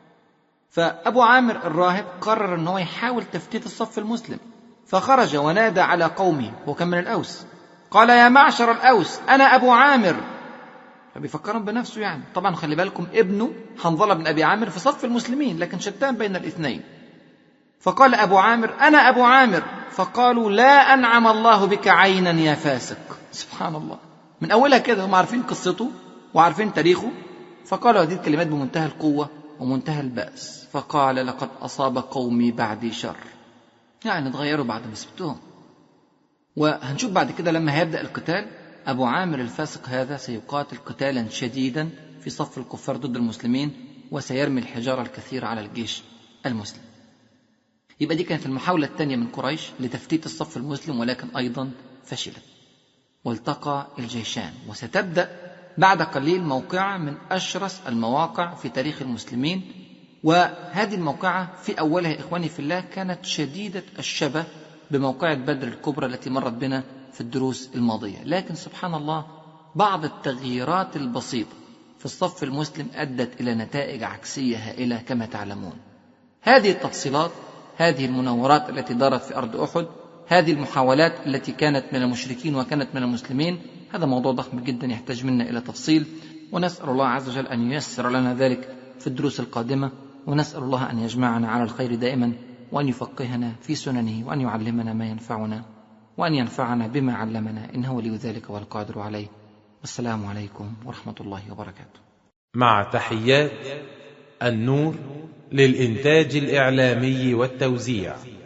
فأبو عامر الراهب قرر أنه يحاول تفتيت الصف المسلم فخرج ونادى على قومه وكان من الأوس قال يا معشر الأوس أنا أبو عامر فبيفكرهم بنفسه يعني طبعا خلي بالكم ابنه حنظلة بن أبي عامر في صف المسلمين لكن شتان بين الاثنين فقال أبو عامر أنا أبو عامر فقالوا لا أنعم الله بك عينا يا فاسق سبحان الله من أولها كده هم عارفين قصته وعارفين تاريخه فقالوا هذه الكلمات بمنتهى القوة ومنتهى البأس فقال لقد أصاب قومي بعدي شر يعني اتغيروا بعد ما سبتهم وهنشوف بعد كده لما هيبدأ القتال أبو عامر الفاسق هذا سيقاتل قتالا شديدا في صف الكفار ضد المسلمين وسيرمي الحجارة الكثيرة على الجيش المسلم يبقى دي كانت المحاولة الثانية من قريش لتفتيت الصف المسلم ولكن أيضا فشلت والتقى الجيشان وستبدأ بعد قليل موقعة من أشرس المواقع في تاريخ المسلمين وهذه الموقعة في أولها إخواني في الله كانت شديدة الشبه بموقعة بدر الكبرى التي مرت بنا في الدروس الماضية لكن سبحان الله بعض التغييرات البسيطة في الصف المسلم أدت إلى نتائج عكسية هائلة كما تعلمون هذه التفصيلات هذه المناورات التي دارت في أرض أحد هذه المحاولات التي كانت من المشركين وكانت من المسلمين هذا موضوع ضخم جدا يحتاج منا إلى تفصيل ونسأل الله عز وجل أن ييسر لنا ذلك في الدروس القادمة ونسأل الله أن يجمعنا على الخير دائما وأن يفقهنا في سننه وأن يعلمنا ما ينفعنا وأن ينفعنا بما علمنا إنه ولي ذلك والقادر عليه والسلام عليكم ورحمة الله وبركاته مع تحيات النور للإنتاج الإعلامي والتوزيع